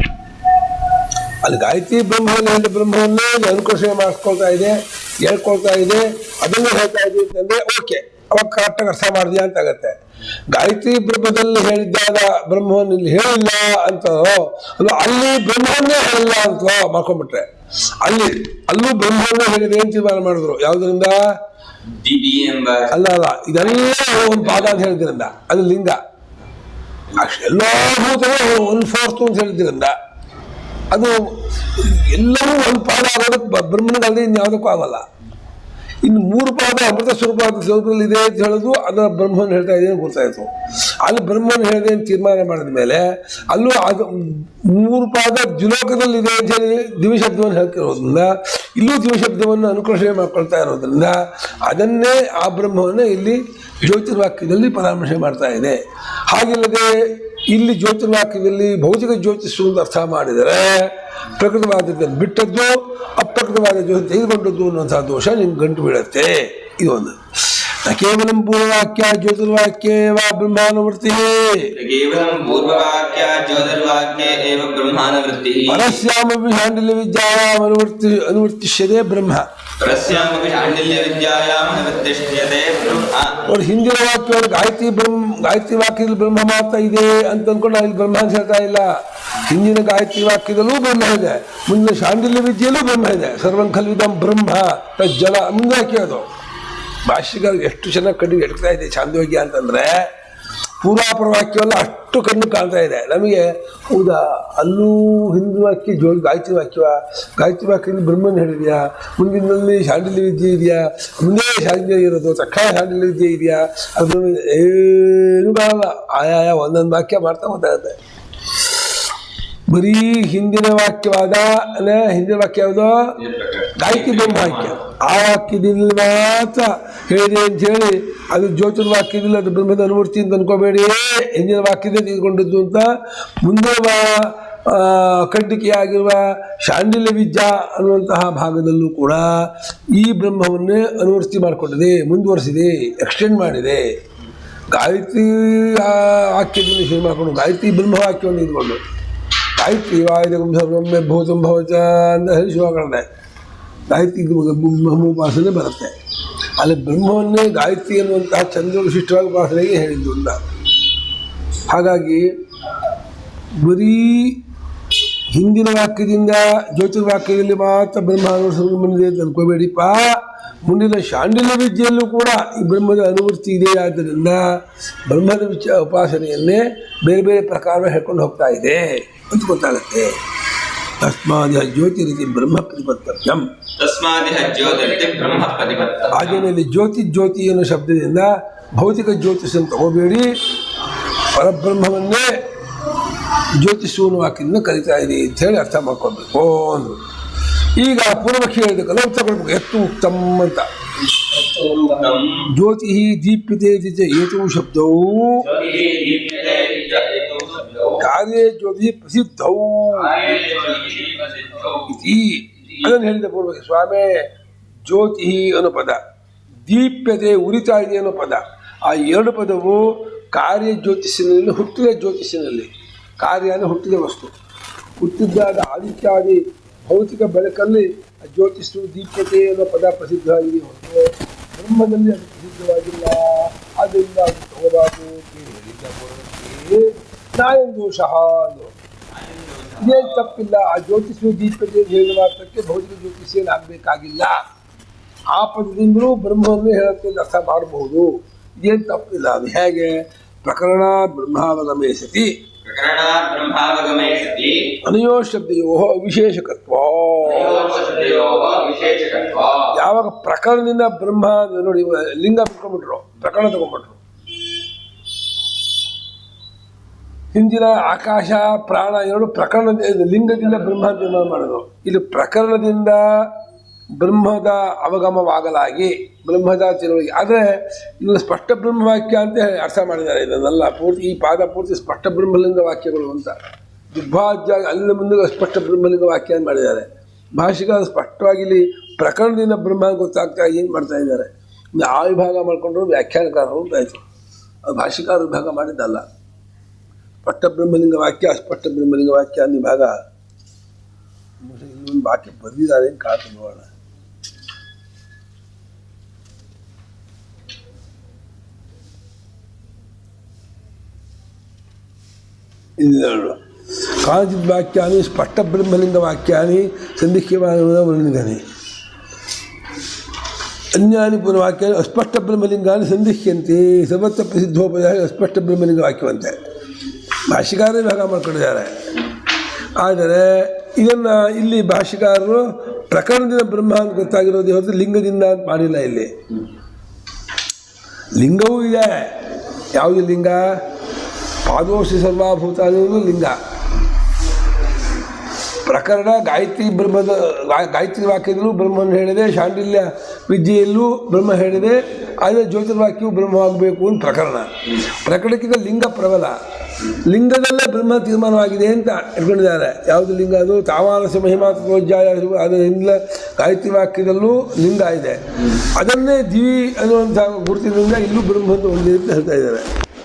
A: ಅಲ್ಲಿ ಗಾಯತ್ರಿ ಬ್ರಹ್ಮವನ್ನು ಹೇಳಿದ ಬ್ರಹ್ಮವನ್ನೇ ಅನುಕರ್ಷಣೆ ಮಾಡಿಸ್ಕೊಳ್ತಾ ಇದೆ ಹೇಳ್ಕೊಳ್ತಾ ಇದೆ ಅದನ್ನೇ ಹೇಳ್ತಾ ಇದೆ ಅಂತಂದ್ರೆ ಓಕೆ ಅವಾಗ ಕರೆಕ್ಟಾಗಿ ಅರ್ಥ ಮಾಡಿದ್ಯಾ ಅಂತ ಆಗತ್ತೆ ಗಾಯತ್ರಿ ಬ್ರಹ್ಮದಲ್ಲಿ ಹೇಳಿದ್ದಾಗ ಬ್ರಹ್ಮವನ್ನು ಇಲ್ಲಿ ಹೇಳಿಲ್ಲ ಅಂತ ಅಲ್ಲ ಅಲ್ಲಿ ಬ್ರಹ್ಮವನ್ನೇ ಹೇಳಿಲ್ಲ ಅಂತ ಮಾಡ್ಕೊಂಡ್ಬಿಟ್ರೆ ಅಲ್ಲಿ ಅಲ್ಲೂ ಬ್ರಹ್ಮವನ್ನೇ ಹೇಳಿದೆ ಅಂತ ತೀರ್ಮಾನ ಮಾಡಿದ್ರು ಯಾವುದರಿಂದ
B: दिवि ಎಂಬ
A: ಅಲ್ಲ ಅಲ್ಲ ಇದೆಲ್ಲ ಒಂದು ಪಾದ ಅಂತ ಹೇಳಿದ್ರಿಂದ ಅದು ಲಿಂಗ ಅಷ್ಟೆಲ್ಲ ಭೂತಗಳು ಒನ್ ಫೋರ್ತ್ ಅಂತ ಹೇಳಿದ್ರಿಂದ ಅದು ಎಲ್ಲವೂ ಒಂದು ಪಾದ ಆಗೋದಕ್ಕೆ ಬ- ಬ್ರಹ್ಮನಿಗಲ್ಲದೆ ಇನ್ಯಾವುದಕ್ಕೂ ಆಗಲ್ಲ ಇನ್ನು ಮೂರು ಪಾದ ಅಮೃತ ಸ್ವರೂಪವಾದ ಸ್ವರೂಪದಲ್ಲಿ ಇದೆ ಅಂತ ಹೇಳೋದು ಅದರ ಬ್ರಹ್ಮನ್ ಹೇಳ್ತಾ ಇದೆ ಅಂತ ಗೊತ್ತಾಯಿತು ಅಲ್ಲಿ ಬ್ರಹ್ಮನ್ ಹೇಳಿದೆ ಅಂತ ತೀರ್ಮಾನ ಮಾಡಿದ ಮೇಲೆ ಅಲ್ಲೂ ಅದು ಮೂರು ಪಾದ ದ್ವಿಲೋಕದಲ್ಲಿ ಇದೆ ಅಂತ ಹೇಳಿ ದಿವಿಶಬ್ದವನ್ನು ಹೇಳ್ತಿರೋದ್ರಿಂದ ಇಲ್ಲೂ ದಿವಿಶಬ್ದವನ್ನು ಅನುಕರ್ಷಣೆ ಮಾಡ್ಕೊಳ್ತಾ ಇರೋದ್ರಿಂದ ಅದನ್ನೇ ಆ ಬ್ರಹ್ಮವನ್ನು ಇಲ್ಲಿ ಜ್ಯೋತಿರ್ವಾಕ್ಯದಲ್ಲಿ ಪರಾಮರ್ಶೆ ಮಾಡ್ತಾ ಇದೆ ಹಾಗಿಲ್ಲದೆ ಇಲ್ಲಿ ಜ್ಯೋತಿರ್ವಾಕ್ಯದಲ್ಲಿ ಭೌತಿಕ ಜ್ಯೋತಿಷು ಅಂತ ಅರ್ಥ ಮಾಡಿದರೆ ಪ್ರಕೃತವಾದದ್ದನ್ನು ಬಿಟ್ಟದ್ದು ಅಪ್ರಕೃತವಾದ ಜ್ಯೋತಿ ತೆಗೆದುಕೊಂಡದ್ದು ಅನ್ನುವಂತಹ ದೋಷ ನಿಮ್ಗೆ ಗಂಟು ಬೀಳುತ್ತೆ ಇದು ಒಂದು ನ ಕೇವಲ ಪೂರ್ವವಾಕ್ಯ ಜ್ಯೋತಿರ್ವಾಕ್ಯೇ ವಾ ಬ್ರಹ್ಮಾನುವೃತ್ತಿ
B: ಕೇವಲಂ ಪೂರ್ವವಾಕ್ಯ ಜ್ಯೋತಿರ್ವಾಕ್ಯ ಏವ ಬ್ರಹ್ಮಾನುವೃತ್ತಿः
A: ಪರಸ್ಯಾಮಪಿ ಶಾಂಡಿಲ್ಯ ವಿದ್ಯಾಯಾಮ್ ಅನುವರ್ತಿ ಅನುವರ್ತಿಷ್ಯತೆ ಬ್ರಹ್ಮ
B: ಪರಸ್ಯಾಮಪಿ ಶಾಂಡಿಲ್ಯ ವಿದ್ಯಾಯಾಂ ನಿವೃತ್ತಿಷ್ಯತೆ ಬ್ರಹ್ಮ
A: ಅವ್ರು ಹಿಂದಿನ ವಾಕ್ಯ ಅವ್ರು ಗಾಯತ್ರಿ ಬ್ರಹ್ಮ ಗಾಯತ್ರಿ ವಾಕ್ಯದಲ್ಲಿ ಬ್ರಹ್ಮ ಮಾತ್ರ ಇದೆ ಅಂತ ಅನ್ಕೊಂಡು ಅಲ್ಲಿ ಬ್ರಹ್ಮ ಅಂತ ಹೇಳ್ತಾ ಇಲ್ಲ ಹಿಂದಿನ ಗಾಯತ್ರಿ ವಾಕ್ಯದಲ್ಲೂ ಬ್ರಹ್ಮ ಇದೆ ಮುಂದೆ ಶಾಂಡಿಲ್ಯ ವಿದ್ಯೆಯಲ್ಲೂ ಬ್ರಹ್ಮ ಇದೆ ಸರ್ವಂ ಖಲ್ವಿದಂ ಬ್ರಹ್ಮ ಜಲ ಮುಂದೆ ಹಾಕಿಯೋದು ಭಾಷೆಗಾರ ಎಷ್ಟು ಚೆನ್ನಾಗಿ ಕಣ್ಣಿಗೆ ಎಡ್ತಾ ಇದೆ ಚಾಂದೋಗ್ಯ ಅಂತಂದ್ರೆ ಪೂರ್ವಾಪರ ವಾಕ್ಯವೆಲ್ಲ ಅಷ್ಟು ಕಣ್ಣು ಕಾಣ್ತಾ ಇದೆ ನಮಗೆ ಹೌದಾ ಅಲ್ಲೂ ಹಿಂದೂ ವಾಕ್ಯ ಜೋ ಗಾಯತ್ರಿ ವಾಕ್ಯವ ಗಾಯತ್ರಿ ವಾಕ್ಯದಲ್ಲಿ ಬ್ರಹ್ಮನ್ ಹೇಳಿದ್ಯಾ ಮುಂದಿನಲ್ಲಿ ಶಾಂಡಿಲ್ಯ ವಿದ್ಯೆ ಇದೆಯಾ ಮುಂದೆ ಶಾಂಡಿಲ್ಯ ಇರೋದು ತಕ್ಷಣ ಶಾಂಡಿಲ್ಯ ವಿದ್ಯೆ ಇದೆಯಾ ಅದು ಏನು ಕಾಣಲ್ಲ ಆಯಾಯ ಒಂದೊಂದು ವಾಕ್ಯ ಮಾಡ್ತಾ ಗೊತ್ತಾಗುತ್ತೆ ಬರೀ ಹಿಂದಿನ ವಾಕ್ಯವಾದ ಅಂದ್ರೆ ಹಿಂದಿನ ವಾಕ್ಯ ಯಾವುದು ಗಾಯಕಿ ಬ್ರಹ್ಮ ವಾಕ್ಯ ಆ ವಾಕ್ಯದಿಂದ ಮಾತ್ರ ಹೇಳಿದೆ ಅಂತ ಹೇಳಿ ಅದು ಜ್ಯೋತಿರ್ವಾಕ್ಯದಿಂದ ಅದು ಬ್ರಹ್ಮದ ಅನುಮೂರ್ತಿ ಅಂತ ಅನ್ಕೋಬೇಡಿ ಹಿಂದಿನ ವಾಕ್ಯದಿಂದ ತೆಗೆದುಕೊಂಡದ್ದು ಅಂತ ಮುಂದೆ ವಾ- ಆ, ಖಂಡಿಕೆಯಾಗಿರುವ ಶಾಂಡಿಲ್ಯ ವಿದ್ಯಾ ಅನ್ನುವಂತಹ ಭಾಗದಲ್ಲೂ ಕೂಡ ಈ ಬ್ರಹ್ಮವನ್ನೇ ಅನುವರ್ತಿ ಮಾಡಿಕೊಂಡಿದೆ ಮುಂದುವರಿಸಿದೆ ಎಕ್ಸ್ಟೆಂಡ್ ಮಾಡಿದೆ ಗಾಯತ್ರಿ ಆ, ವಾಕ್ಯದಿಂದ ಶುರು ಮಾಡಿಕೊಂಡು ಗಾಯತ್ರಿ ಬ್ರಹ್ಮವಾಕ್ಯವನ್ನು ಇಟ್ಕೊಂಡು ಗಾಯತ್ರಿ ವಾಯುದಂ ಸರ್ವಮ್ಮೆ ಭೂತಂ ಭವಚ ಅಂತ ಹೇಳಿ ಶುರು ಮಾಡಿದೆ ಗಾಯತ್ರಿ ಬ್ರಹ್ಮೋಪಾಸನೆ ಬರುತ್ತೆ ಅಲ್ಲಿ ಬ್ರಹ್ಮವನ್ನೇ ಗಾಯತ್ರಿ ಅನ್ನುವಂತಹ ಚಂದ್ರ ವಿಶಿಷ್ಟವಾಗಿ ಉಪಾಸನೆಗೆ ಹೇಳಿದ್ದು ಅಂತ ಹಾಗಾಗಿ ಬರೀ ಹಿಂದಿನ ವಾಕ್ಯದಿಂದ ಜ್ಯೋತಿರ್ವಾಕ್ಯದಲ್ಲಿ ಮಾತ್ರ ಬ್ರಹ್ಮ ಅನುಸರಣೆ ಬಂದಿದೆ ಅಂತ ಅನ್ಕೋಬೇಡಿಪ್ಪ ಮುಂದಿನ ಶಾಂಡಿಲ್ಯ ವಿದ್ಯೆಯಲ್ಲೂ ಕೂಡ ಈ ಬ್ರಹ್ಮದ ಅನುವೃತ್ತಿ ಇದೆ ಆದ್ದರಿಂದ ಬ್ರಹ್ಮದ ವಿಚ ಉಪಾಸನೆಯನ್ನೇ ಬೇರೆ ಬೇರೆ ಪ್ರಕಾರ ಹೇಳ್ಕೊಂಡು ಹೋಗ್ತಾ ಇದೆ ಅಂತ ಗೊತ್ತಾಗುತ್ತೆ ತಸ್ಮಾದ ಜ್ಯೋತಿ ರೀತಿ ಬ್ರಹ್ಮ ಪ್ರತಿಪತ್ತವ್ಯಂ
B: ತಸ್ಮಾದಿಹ ಜ್ಯೋತಿರ್ತಿ ಬ್ರಹ್ಮ ಪ್ರತಿಪತ್ತ
A: ಹಾಗೇನೆ ಇಲ್ಲಿ ಜ್ಯೋತಿ ಜ್ಯೋತಿ ಅನ್ನೋ ಶಬ್ದದಿಂದ ಭೌತಿಕ ಜ್ಯೋತಿಷನ್ನು ತಗೋಬೇಡಿ ಪರಬ್ರಹ್ಮವನ್ನೇ ಜ್ಯೋತಿಷು ಅನ್ನೋ ವಾಕ್ಯದಿಂದ ಕರಿತಾ ಇದೆ ಅಂತ ಹೇಳಿ ಅರ್ಥ ಮಾಡ್ಕೊಳ್ಬೇಕು ಅಂದ್ರು ಈಗ ಪೂರ್ವಕ್ಷಿ ಹೇಳಿದಕ್ಕಲ್ಲ ಉತ್ತರ ಕೊಡ್ಬೇಕು ಎತ್ತು ಉತ್ತಮ್ ಅಂತ ಜ್ಯೋತಿ ದೀಪ್ಯತೆ ಇತಿ ಚ ಏತು ಶಬ್ದವು ಕಾರ್ಯ ಜ್ಯೋತಿ ಪ್ರಸಿದ್ಧವು ಇತಿ ಅದನ್ನು ಹೇಳಿದ ಪೂರ್ವಕ್ಕೆ ಸ್ವಾಮಿ ಜ್ಯೋತಿ ಅನ್ನೋ ಪದ ದೀಪ್ಯತೆ ಉರಿತಾ ಇದೆ ಅನ್ನೋ ಪದ ಆ ಎರಡು ಪದವು ಕಾರ್ಯ ಜ್ಯೋತಿಷಿನಲ್ಲಿ ಹುಟ್ಟಿದ ಜ್ಯೋತಿಷಿನಲ್ಲಿ ಕಾರ್ಯ ಅಂದರೆ ಹುಟ್ಟಿದ ವಸ್ತು ಹುಟ್ಟಿದ್ದಾದ ಆದಿತ್ಯಾದಿ ಭೌತಿಕ ಬೆಳಕಲ್ಲಿ ಆ ಜ್ಯೋತಿಷು ದೀಪ್ಯತೆ ಅನ್ನೋ ಪದ ಪ್ರಸಿದ್ಧವಾಗಿದೆ ಹೊರತು ಬ್ರಹ್ಮದಲ್ಲಿ ಅದು ಪ್ರಸಿದ್ಧವಾಗಿಲ್ಲ ಆದ್ದರಿಂದ ಅದು ತಗೋಬಾರ್ದು ಅಂತ ಹೇಳಿ ಹೇಳಿದ್ದ ಪೂರ್ವಕ್ಕೆ ನಾಯಂ ದೋಷ ಅಂದರು ಇದೇನು ತಪ್ಪಿಲ್ಲ ಆ ಜ್ಯೋತಿಷು ದೀಪಕ್ಕೆ ಹೇಳಿದ ಮಾತ್ರಕ್ಕೆ ಭೌತಿಕ ಜ್ಯೋತಿಷ ಏನಾಗಬೇಕಾಗಿಲ್ಲ ಆ ಪದದಿಂದಲೂ ಬ್ರಹ್ಮವನ್ನು ಹೇಳುತ್ತೆ ಅಂತ ಅರ್ಥ ಮಾಡಬಹುದು ಇದೇನು ತಪ್ಪಿಲ್ಲ ಅದು ಹೇಗೆ ಪ್ರಕರಣ ಬ್ರಹ್ಮಾವಗಮೇ ಸತಿ
B: ಪ್ರಕರಣ ಬ್ರಹ್ಮಾವಗಮೇ ಸತಿ
A: ಅನಯೋ ಶಬ್ದಯೋ ವಿಶೇಷಕತ್ವ
B: ಶಬ್ದಯೋಗ ವಿಶೇಷಕತ್ವ
A: ಯಾವಾಗ ಪ್ರಕರಣದಿಂದ ಬ್ರಹ್ಮ ನೋಡಿ ಲಿಂಗ ಬಿಟ್ಕೊಂಡ್ಬಿಟ್ರು ಪ್ರಕರಣ ತಗೊಂಡ್ಬಿಟ್ರು ಹಿಂದಿನ ಆಕಾಶ ಪ್ರಾಣ ಎರಡು ಪ್ರಕರಣ ಲಿಂಗದಿಂದ ಬ್ರಹ್ಮ ನಿರ್ಮಾಣ ಮಾಡಿದ್ರು ಇಲ್ಲಿ ಪ್ರಕರಣದಿಂದ ಬ್ರಹ್ಮದ ಅವಗಮವಾಗಲಾಗಿ ಬ್ರಹ್ಮದ ತಿಳುವಳಿಕೆ ಆದರೆ ಇಲ್ಲಿ ಸ್ಪಷ್ಟ ಬ್ರಹ್ಮವಾಕ್ಯ ಅಂತ ಹೇಳಿ ಅರ್ಥ ಮಾಡಿದ್ದಾರೆ ಇದನ್ನೆಲ್ಲ ಪೂರ್ತಿ ಈ ಪಾದ ಪೂರ್ತಿ ಸ್ಪಷ್ಟ ಬ್ರಹ್ಮಲಿಂಗ ವಾಕ್ಯಗಳು ಅಂತ ದುರ್ಭಾಗ್ಯ ಅಲ್ಲಿಂದ ಮುಂದೆ ಸ್ಪಷ್ಟ ಬ್ರಹ್ಮಲಿಂಗ ವಾಕ್ಯ ಅಂತ ಮಾಡಿದ್ದಾರೆ ಭಾಷಿಕ ಸ್ಪಷ್ಟವಾಗಿ ಇಲ್ಲಿ ಪ್ರಕರಣದಿಂದ ಬ್ರಹ್ಮ ಗೊತ್ತಾಗ್ತಾ ಏನು ಮಾಡ್ತಾ ಇದ್ದಾರೆ ಇನ್ನು ಆ ವಿಭಾಗ ಮಾಡಿಕೊಂಡ್ರು ವ್ಯಾಖ್ಯಾನಕಾರರು ಅಂತಾಯ್ತು ಅದು ಭಾಷಿಕಾರ ವಿಭಾಗ ಮಾಡಿದ್ದಲ್ಲ ಸ್ಪಷ್ಟ ಬ್ರಹ್ಮಲಿಂಗ ವಾಕ್ಯ ಅಸ್ಪಷ್ಟ ಬ್ರಹ್ಮಲಿಂಗ ವಾಕ್ಯ ಅನ್ನೋ ವಿಭಾಗ ಇನ್ನೊಂದು ವಾಕ್ಯ ಬರೆದಿದ್ದಾರೆ ಅಂತ ಕಾತು ನೋಡೋಣ ಇದು ನೋಡು ಕಾಂಚಿತ್ ವಾಕ್ಯಾನಿ ಸ್ಪಷ್ಟ ಬ್ರಹ್ಮಲಿಂಗ ವಾಕ್ಯಾನಿ ಸಂಧಿಕ್ಯಮಾನ ವರ್ಣಿತಾನೆ ಅನ್ಯಾನಿ ಪುನಃವಾಕ್ಯಾನಿ ಅಸ್ಪಷ್ಟ ಬ್ರಹ್ಮಲಿಂಗಾನಿ ಸಂಧಿಕ್ಯಂತೆ ಸರ್ವತ್ರ ಪ್ರಸಿದ್ಧೋಪದ ಅಸ್ಪಷ್ಟ ಬ್ರಹ್ಮಲಿಂಗ ವಾಕ್ಯವಂತೆ ಭಾಷಿಕಾರ ಭಾಗ ಮಾಡ್ಕೊಂಡಿದ್ದಾರೆ ಆದರೆ ಇದನ್ನು ಇಲ್ಲಿ ಭಾಷಿಕಾರರು ಪ್ರಕರಣದಿಂದ ಬ್ರಹ್ಮ ಅಂತ ಗೊತ್ತಾಗಿರೋದು ಹೊರತು ಲಿಂಗದಿಂದ ಅಂತ ಮಾಡಿಲ್ಲ ಇಲ್ಲಿ ಲಿಂಗವೂ ಇದೆ ಯಾವುದು ಲಿಂಗ ಪಾದೋಷಿ ಸರ್ವಾಭೂತ ಅನ್ನೋದು ಲಿಂಗ ಪ್ರಕರಣ ಗಾಯತ್ರಿ ಬ್ರಹ್ಮದ ಗಾ- ಗಾಯತ್ರಿ ವಾಕ್ಯದಲ್ಲೂ ಬ್ರಹ್ಮವನ್ನು ಹೇಳಿದೆ ಶಾಂಡಿಲ್ಯ ವಿದ್ಯೆಯಲ್ಲೂ ಬ್ರಹ್ಮ ಹೇಳಿದೆ ಆದರೆ ಜ್ಯೋತಿರ್ವಾಕ್ಯವು ಬ್ರಹ್ಮವಾಗಬೇಕು ಅಂತ ಪ್ರಕರಣ ಪ್ರಕರಣಕ್ಕಿಂತ ಲಿಂಗ ಪ್ರಬಲ ಲಿಂಗದಲ್ಲೇ ಬ್ರಹ್ಮ ತೀರ್ಮಾನವಾಗಿದೆ ಅಂತ ಇಟ್ಕೊಂಡಿದ್ದಾರೆ ಯಾವುದು ಲಿಂಗ ಅದು ತಾವಾನಸ ಮಹಿಮಾತ್ಮೋಜ್ಜಾಯ ಅದರಿಂದ ಗಾಯತ್ರಿ ವಾಕ್ಯದಲ್ಲೂ ಲಿಂಗ ಇದೆ ಅದನ್ನೇ ದಿವಿ ಅನ್ನುವಂಥ ಗುರುತಿನಿಂದ ಇಲ್ಲೂ ಬ್ರಹ್ಮಂದು ಒಂದಿದೆ ಅಂತ ಹೇಳ್ತಾ ಇದ್ದಾರೆ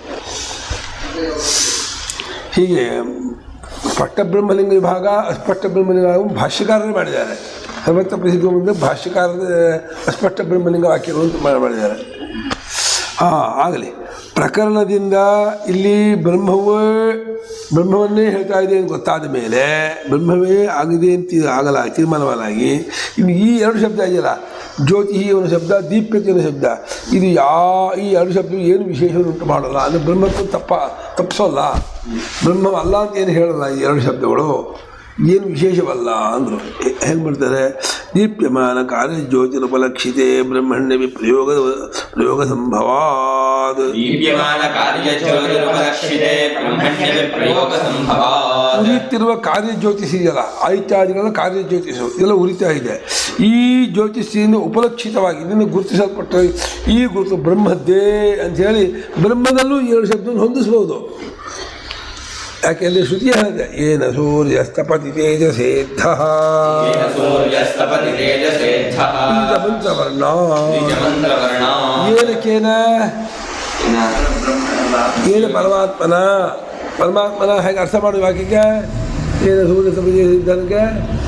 A: ಹೀಗೆ ಸ್ಪಷ್ಟ ಬ್ರಹ್ಮಲಿಂಗ ವಿಭಾಗ ಅಸ್ಪಷ್ಟ ಬ್ರಹ್ಮಲಿಂಗ ವಿಭಾಗ ಭಾಷ್ಯಕಾರರೇ ಮಾಡಿದ್ದಾರೆ ಸರ್ವತ್ರ ಪ್ರಸಿದ್ಧ ಮುಂದೆ ಭಾಷ್ಯಕಾರದ ಅಸ್ಪಷ್ಟ ಬ್ರಹ್ಮಲಿಂಗ ವಾಕ್ಯಗಳು ಅಂತ ಮಾಡಿ- ಮಾಡಿದ್ದಾರೆ ಹಾಂ ಆಗಲಿ ಪ್ರಕರಣದಿಂದ ಇಲ್ಲಿ ಬ್ರಹ್ಮವೇ ಬ್ರಹ್ಮವನ್ನೇ ಹೇಳ್ತಾ ಇದೆ ಅಂತ ಗೊತ್ತಾದ ಮೇಲೆ ಬ್ರಹ್ಮವೇ ಆಗಿದೆ ಅಂತ ಆಗಲ್ಲ ತೀರ್ಮಾನವನ್ನಾಗಿ ಇನ್ನು ಈ ಎರಡು ಶಬ್ದ ಇದೆಯಲ್ಲ ಜ್ಯೋತಿ ಅನ್ನೋ ಶಬ್ದ ದೀಪ್ಯತೆ ಅನ್ನೋ ಶಬ್ದ ಇದು ಯಾ ಈ ಎರಡು ಶಬ್ದ ಏನು ವಿಶೇಷವನ್ನು ಉಂಟು ಮಾಡಲ್ಲ ಅಂದರೆ ಬ್ರಹ್ಮಕ್ಕೂ ತಪ್ಪ ತಪ್ಪಿಸೋಲ್ಲ ಬ್ರಹ್ಮ ಅಲ್ಲ ಅಂತ ಏನು ಹೇಳಲ್ಲ ಈ ಎರಡು ಶಬ್ದಗಳು ಏನು ವಿಶೇಷವಲ್ಲ ಅಂದರು ಹೆಂಗೆ ಮಾಡ್ತಾರೆ ದೀಪ್ಯಮಾನ ಕಾರ್ಯ ಜ್ಯೋತಿರುಪಲಕ್ಷಿತೆ ಬ್ರಹ್ಮಣ್ಯ ಪ್ರಯೋಗ ಪ್ರಯೋಗ ಸಂಭವಾದ
B: ದೀಪ್ಯಮಾನ ಕಾರ್ಯ ಜ್ಯೋತಿರುಪಲಕ್ಷಿತೆ ಬ್ರಹ್ಮಣ್ಯ ಪ್ರಯೋಗ ಸಂಭವಾತ್
A: ಉರಿಯುತ್ತಿರುವ ಕಾರ್ಯ ಜ್ಯೋತಿಷಿ ಇದೆಯಲ್ಲ ಆಯಿತ್ಯಾದಿಗಳ ಕಾರ್ಯ ಜ್ಯೋತಿಷು ಇದೆಲ್ಲ ಉರಿತಾ ಇದೆ ಈ ಜ್ಯೋತಿಷಿಯಿಂದ ಉಪಲಕ್ಷಿತವಾಗಿ ಇದನ್ನು ಗುರುತಿಸಲ್ಪಟ್ಟ ಈ ಗುರುತು ಬ್ರಹ್ಮದ್ದೇ ಅಂತ ಹೇಳಿ ಬ್ರಹ್ಮದಲ್ಲೂ ಏಳು ಶಬ್ದವನ್ನು ಹೊಂದಿಸ್ಬೋದು ಯಾಕೆಂದರೆ ಶ್ರುತಿ ಹೇಳಿದೆ ಏನ ಸೂರ್ಯಸ್ತಪತಿ ತೇಜಸೇದ್ಧ
B: येन सूर्यस्तपति तेजसेद्धः
A: ಬೀಜಮಂತ್ರವರ್ಣ
B: द्विजमन्त्रवर्णा
A: ಏನಕ್ಕೇನ ಏನು ಪರಮಾತ್ಮನ ಪರಮಾತ್ಮನ ಹೇಗೆ ಅರ್ಥ ಮಾಡುವ ವಾಕ್ಯಕ್ಕೆ ಏನು ಸೂರ್ಯ ತಪತಿ ಇದ್ದನಿಗೆ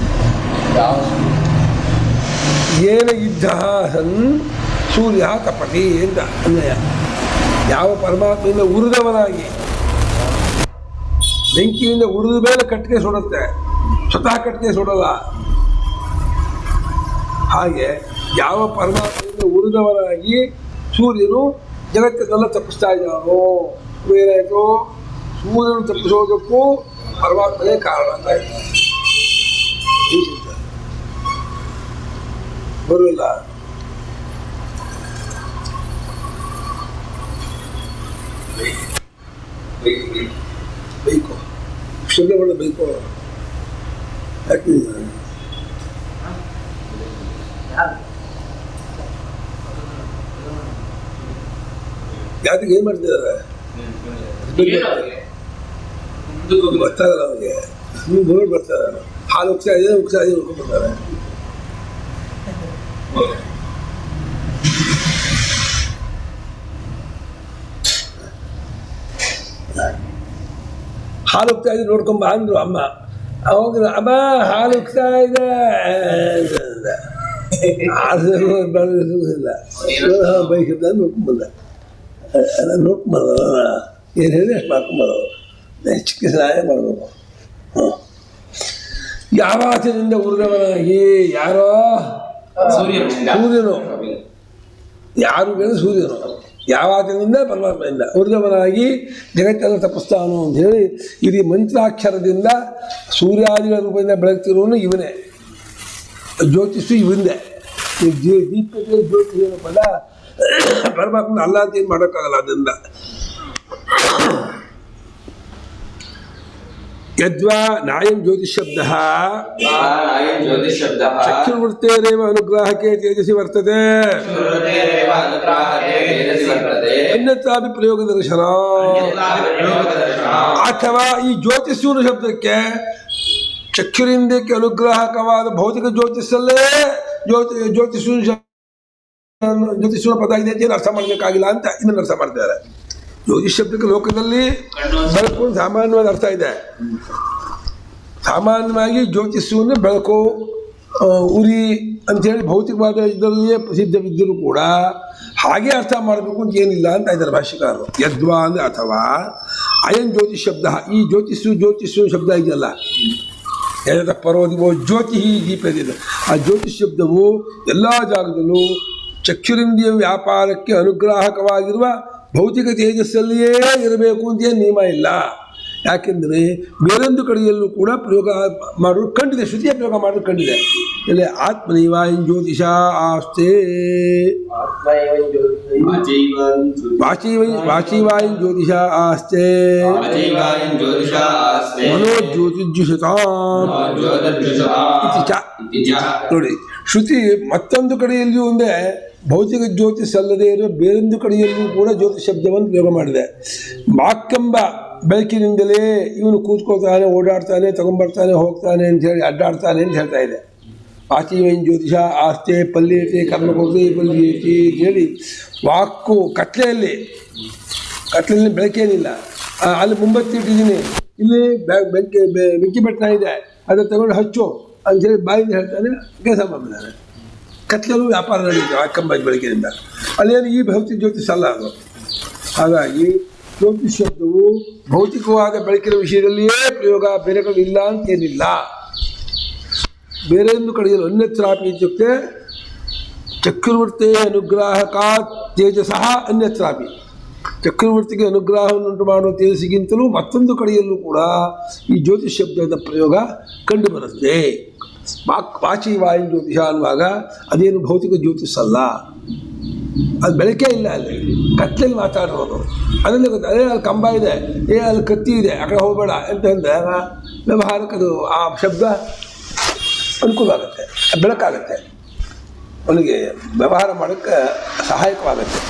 A: ಏನ ಇದ್ದ ಸನ್ ಸೂರ್ಯ ತಪತಿ ಅಂತ ಅನ್ವಯ ಯಾವ ಪರಮಾತ್ಮೆಯಿಂದ ಉರಿದವನಾಗಿ ಬೆಂಕಿಯಿಂದ ಉರಿದ ಮೇಲೆ ಕಟ್ಟಿಗೆ ಸುಡುತ್ತೆ ಸ್ವತಃ ಕಟ್ಟಿಗೆ ಸುಡಲ್ಲ ಹಾಗೆ ಯಾವ ಪರಮಾತ್ಮೆಯಿಂದ ಉರಿದವನಾಗಿ ಸೂರ್ಯನು ಜಗತ್ತನ್ನೆಲ್ಲ ತಪ್ಪಿಸ್ತಾ ಇದ್ದಾನೋ ಏನಾಯಿತು ಸೂರ್ಯನು ತಪ್ಪಿಸೋದಕ್ಕೂ ಪರಮಾತ್ಮನೇ ಕಾರಣ ಅಂತ ಆಯ್ತು. ಈ ಚಿಂತನೆ. ಬರುವಿಲ್ಲ ಬೇಕು ಶಬ್ದಗಳು ಬೇಕು ಯಾಕೆ ಯಾತಿಗೆ ಏನು ಮಾಡ್ತಿದ್ದಾರೆ ಗೊತ್ತಾಗಲ್ಲ ಅವನಿಗೆ ನೀವು ಬೋರ್ಡ್ ಬರ್ತಾರೆ ಹಾಲು ಉಕ್ಸಾ ಇದೆ ಉಕ್ಸಾ ಇದೆ ಬರ್ತಾರೆ ಹಾಲು ಉಕ್ತಾ ಇದೆ ನೋಡ್ಕೊಂಬ ಅಂದ್ರು ಅಮ್ಮ ಅವಾಗ ಅಮ್ಮ ಹಾಲು ಉಕ್ತಾ ಇದೆ ಅಂತ ಅಂದ. ಅದು ಬರೋದಿಲ್ಲ ಬೈಕಿದ್ದ ನೋಡ್ಕೊಂಬಂದ ಅದನ್ನು ನೋಡ್ಕೊಂಬಲ್ಲ ಏನು ಹೇಳಿ ಅಷ್ಟು ಮಾಡ್ಕೊಂಬರೋದು ಚಿಕ್ಕ ಸಹಾಯ ಮಾಡಬೇಕು ಹ್ಞೂ ಯಾವ ಆಚೆಯಿಂದ ಉರಿದವನಾಗಿ ಯಾರೋ ಸೂರ್ಯನು ಯಾರು ಬೇಡ ಸೂರ್ಯನು ಯಾವ ಆತನಿಂದ ಪರಮಾತ್ಮೆಯಿಂದ ಉರಿದವನಾಗಿ ಜಗತ್ತೆಲ್ಲ ತಪ್ಪಿಸ್ತಾನು ಅಂತ ಹೇಳಿ ಇಡೀ ಮಂತ್ರಾಕ್ಷರದಿಂದ ಸೂರ್ಯಾದಿಗಳ ರೂಪದಿಂದ ಬೆಳಗ್ತಿರೋನು ಇವನೇ ಜ್ಯೋತಿಷು ಇವಂದೆ ಈ ಜೀ- ದೀಪಕ್ಕೆ ಜ್ಯೋತಿ ಏನೋ ಪದ ಪರಮಾತ್ಮ ಅಲ್ಲ ಅಂತ ಏನು ಮಾಡೋಕ್ಕಾಗಲ್ಲ ಅದರಿಂದ ಯದ್ವಾ ನಾಯಂ ಜ್ಯೋತಿಷಬ್ದ
B: अयं ज्योतिषशब्दः
A: ಚಕ್ಷುರ್ವೃತ್ತೇರೇವ ಅನುಗ್ರಾಹಕ್ಕೆ ತೇಜಸಿ ವರ್ತತೆ
B: श्रुतेरेव अनुग्राहते तेजसि वर्तते
A: ಅನ್ಯತ್ರಾಪಿ ಪ್ರಯೋಗ ದರ್ಶನ
B: अन्यत्रापि प्रयोगदर्शनम्
A: ಅಥವಾ ಈ ಜ್ಯೋತಿಷ್ಯನ ಶಬ್ದಕ್ಕೆ ಚಕ್ಷುರಿಂದಕ್ಕೆ ಅನುಗ್ರಾಹಕವಾದ ಭೌತಿಕ ಜ್ಯೋತಿಷಲ್ಲೇ ಜ್ಯೋತಿ ಜ್ಯೋತಿಷನ ಜ್ಯೋತಿಷನ ಪದ ಇದೆ ಅಂತ ಏನು ಅರ್ಥ ಮಾಡಬೇಕಾಗಿಲ್ಲ ಅಂತ ಇದನ್ನು ಅರ್ಥ ಮಾಡ್ತಾರೆ ಜ್ಯೋತಿಷ್ ಶಬ್ದಕ್ಕೆ ಲೋಕದಲ್ಲಿ ಬೆಳಕು ಅಂತ ಸಾಮಾನ್ಯವಾದ ಅರ್ಥ ಇದೆ ಸಾಮಾನ್ಯವಾಗಿ ಜ್ಯೋತಿಷ್ಯವನ್ನು ಬೆಳಕು ಆ, ಉರಿ ಅಂಥೇಳಿ ಭೌತಿಕವಾದ ಇದರಲ್ಲಿಯೇ ಪ್ರಸಿದ್ಧವಿದ್ದರೂ ಕೂಡ ಹಾಗೆ ಅರ್ಥ ಮಾಡಬೇಕು ಅಂತ ಏನಿಲ್ಲ ಅಂತ ಇದ್ದಾರೆ ಭಾಷ್ಯಕಾರರು ಯದ್ವಾ ಅಂದರೆ ಅಥವಾ ಅಯಂ ಜ್ಯೋತಿಷ್ ಶಬ್ದ ಈ ಜ್ಯೋತಿಷು ಜ್ಯೋತಿಷು ಶಬ್ದ ಇದೆಯಲ್ಲ ಯದ ಪರೋದಿವೋ ಜ್ಯೋತಿ ದೀಪದಿದೆ ಆ ಜ್ಯೋತಿಷ್ ಶಬ್ದವು ಎಲ್ಲ ಜಾಗದಲ್ಲೂ ಚಕ್ಷುರಿಂದ್ರಿಯ ವ್ಯಾಪಾರಕ್ಕೆ ಅನುಗ್ರಾಹಕವಾಗಿರುವ ಭೌತಿಕ ತೇಜಸ್ಸಲ್ಲಿಯೇ ಇರಬೇಕು ಅಂತ ಏನು ನಿಯಮ ಇಲ್ಲ ಯಾಕೆಂದರೆ ಬೇರೊಂದು ಕಡೆಯಲ್ಲೂ ಕೂಡ ಪ್ರಯೋಗ ಮಾಡೋದು ಕಂಡಿದೆ ಶ್ರುತಿಯ ಪ್ರಯೋಗ ಮಾಡೋದು ಕಂಡಿದೆ ಇಲ್ಲಿ ಆತ್ಮನೈವಾಯಂ ಜ್ಯೋತಿಷ ಆಸ್ತೆ ವಾಚೀವೈ ವಾಚೀವಾಯಂ ಜ್ಯೋತಿಷ ಆಸ್ತೆ
B: अजीवायं ज्योतिषा आस्ते
A: ಮನೋಜ್ಯೋತಿಜುಷತಾಂ
B: ज्योतिर्जुषताम्
A: ಇತಿ ಚ
B: इति च
A: ನೋಡಿ ಶ್ರುತಿ ಮತ್ತೊಂದು ಕಡೆಯಲ್ಲಿಯೂ ಒಂದೇ ಭೌತಿಕ ಜ್ಯೋತಿಷ್ ಅಲ್ಲದೆ ಇರುವ ಬೇರೊಂದು ಕಡೆಯಲ್ಲಿಯೂ ಕೂಡ ಜ್ಯೋತಿಷ್ ಶಬ್ದವನ್ನು ಪ್ರಯೋಗ ಮಾಡಿದೆ ವಾಕ್ಕೆಂಬ ಬೆಳಕಿನಿಂದಲೇ ಇವನು ಕೂತ್ಕೋತಾನೆ ಓಡಾಡ್ತಾನೆ ತಗೊಂಬರ್ತಾನೆ ಹೋಗ್ತಾನೆ ಅಂತ ಹೇಳಿ ಅಡ್ಡಾಡ್ತಾನೆ ಅಂತ ಹೇಳ್ತಾ ಇದೆ ಆಚೀವೈನ್ ಜ್ಯೋತಿಷ ಆಸ್ತೆ ಪಲ್ಯತೆ ಕರ್ಮಕೋಟಿ ಪಲ್ಯತಿ ಅಂತ ಹೇಳಿ ವಾಕು ಕತ್ಲೆಯಲ್ಲಿ ಕತ್ಲೆಯಲ್ಲಿ ಬೆಳಕೇನಿಲ್ಲ ಆ, ಅಲ್ಲಿ ಮುಂಬತ್ತಿ ಇಟ್ಟಿದ್ದೀನಿ ಇಲ್ಲಿ ಬೆ- ಬೆಂಕಿ ಬೆ- ಬೆಂಕಿ ಬೆಟ್ಟ ಇದೆ ಅದನ್ನ ತಗೊಂಡು ಹಚ್ಚು ಅಂತೇಳಿ ಬಾಯಿಂದ ಹೇಳ್ತಾನೆ ಕೆಲಸ ಮಾಡ್ಬಿಡ್ತಾನೆ ಕತ್ಲಲ್ಲೂ ವ್ಯಾಪಾರ ನಡೀತು ಅಕ್ಕಂಬಾಜಿ ಬೆಳಕಿನಿಂದ ಅಲ್ಲೇನು ಈ ಭೌತಿಕ ಜ್ಯೋತಿಷ್ ಅಲ್ಲ ಅದು ಹಾಗಾಗಿ ಜ್ಯೋತಿಷ್ ಶಬ್ದವು ಭೌತಿಕವಾದ ಬೆಳಕಿನ ವಿಷಯದಲ್ಲಿಯೇ ಪ್ರಯೋಗ ಬೇರೆ ಕಡೆ ಇಲ್ಲ ಅಂತೇನಿಲ್ಲ ಬೇರೆ ಒಂದು ಕಡೆಯಲ್ಲಿ ಅನ್ಯತ್ರಾಪಿ ಇತ್ಯುಕ್ತೆ ಚಕ್ರವರ್ತಿ ಅನುಗ್ರಾಹಕ ತೇಜಸಃ ಅನ್ಯತ್ರಾಪಿ ಚಕ್ರವರ್ತಿಗೆ ಅನುಗ್ರಹವನ್ನುಂಟು ಮಾಡುವ ತೇಜಸ್ಸಿಗಿಂತಲೂ ಮತ್ತೊಂದು ಕಡೆಯಲ್ಲೂ ಕೂಡ ಈ ಜ್ಯೋತಿಷ್ ಶಬ್ದದ ಪ್ರಯೋಗ ಕಂಡು ಬರುತ್ತೆ ವಾಕ್ ವಾಚಿ ವಾಯು ಜ್ಯೋತಿಷ ಅನ್ನುವಾಗ ಅದೇನು ಭೌತಿಕ ಜ್ಯೋತಿಷ್ ಅಲ್ಲ ಅದು ಬೆಳಕೆ ಇಲ್ಲ ಅಲ್ಲಿ ಕತ್ತಲಲ್ಲಿ ಮಾತಾಡೋದು ಅದರಲ್ಲಿ ಗೊತ್ತು ಅದೇ ಅಲ್ಲಿ ಕಂಬ ಇದೆ ಏ ಅಲ್ಲಿ ಕತ್ತಿ ಇದೆ ಆ ಕಡೆ ಹೋಗಬೇಡ ಅಂತ ಅಂದಾಗ ವ್ಯವಹಾರಕ್ಕೆ ಅದು ಆ ಶಬ್ದ ಅನುಕೂಲ ಆಗುತ್ತೆ ಬೆಳಕಾಗುತ್ತೆ ಅವನಿಗೆ ವ್ಯವಹಾರ ಮಾಡೋಕ್ಕೆ ಸಹಾಯಕವಾಗುತ್ತೆ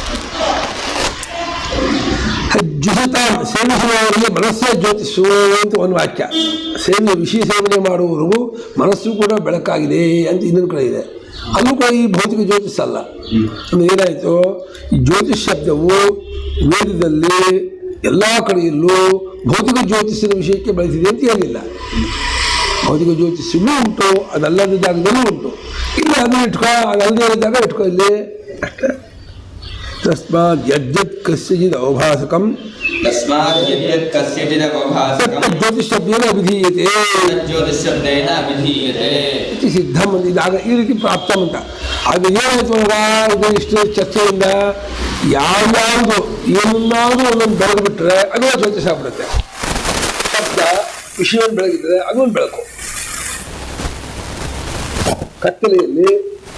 A: ಜುಹಿತ ಸೇವಿಸುವವರಿಗೆ ಮನಸ್ಸೇ ಜ್ಯೋತಿಸು ಅಂತ ಒಂದು ವಾಕ್ಯ ಸೇವೆ ವಿಷಯ ಸೇವನೆ ಮಾಡುವವರಿಗೂ ಮನಸ್ಸು ಕೂಡ ಬೆಳಕಾಗಿದೆ ಅಂತ ಇನ್ನೊಂದು ಕಡೆ ಇದೆ ಅಲ್ಲೂ ಕೂಡ ಈ ಭೌತಿಕ ಜ್ಯೋತಿಷ್ ಅಲ್ಲ ಅಂದ್ರೆ ಏನಾಯಿತು ಈ ಜ್ಯೋತಿಷ್ ಶಬ್ದವು ವೇದದಲ್ಲಿ ಎಲ್ಲ ಕಡೆಯಲ್ಲೂ ಭೌತಿಕ ಜ್ಯೋತಿಷಿನ ವಿಷಯಕ್ಕೆ ಬಳಸಿದೆ ಅಂತ ಏನಿಲ್ಲ ಭೌತಿಕ ಜ್ಯೋತಿಷ್ಯೂ ಉಂಟು ಅದಲ್ಲದ ಜಾಗದಲ್ಲೂ ಉಂಟು ಇಲ್ಲಿ ಅದನ್ನ ಇಟ್ಕೋ ಅದಲ್ಲದೆ ಇರೋ ಜಾಗ ಇಟ್ಕೋ ಇಲ್ಲಿ ಅಷ್ಟೇ ತಸ್ಮಾತ್ ಯಜ್ಜತ್ ಕಸ್ಯಚಿದ್ ಅವಭಾಸಕಂ
B: तस्मात् यद्यत् कस्यचिदवभासकं
A: ಜ್ಯೋತಿಷ್ ಶಬ್ದೇನ ವಿಧೀಯತೆ
B: तज्ज्योतिषशब्देन विधीयते
A: ಇತಿ ಸಿದ್ಧಂ ಅಂದಿದ್ದಾಗ ಈ ರೀತಿ ಪ್ರಾಪ್ತಂ ಅಂತ ಅದು ಏನಾಯ್ತು ಇವಾಗ ಇದು ಇಷ್ಟು ಚರ್ಚೆಯಿಂದ ಯಾವ್ಯಾವುದು ಏನನ್ನಾದ್ರೂ ಒಂದೊಂದು ಬೆಳಕು ಬಿಟ್ಟರೆ ಅದು ಜ್ಯೋತಿಷ ಆಗ್ಬಿಡುತ್ತೆ ಶಬ್ದ ವಿಷಯವನ್ನು ಬೆಳಗಿದ್ರೆ ಅದು ಒಂದು ಬೆಳಕು ಕತ್ತಲೆಯಲ್ಲಿ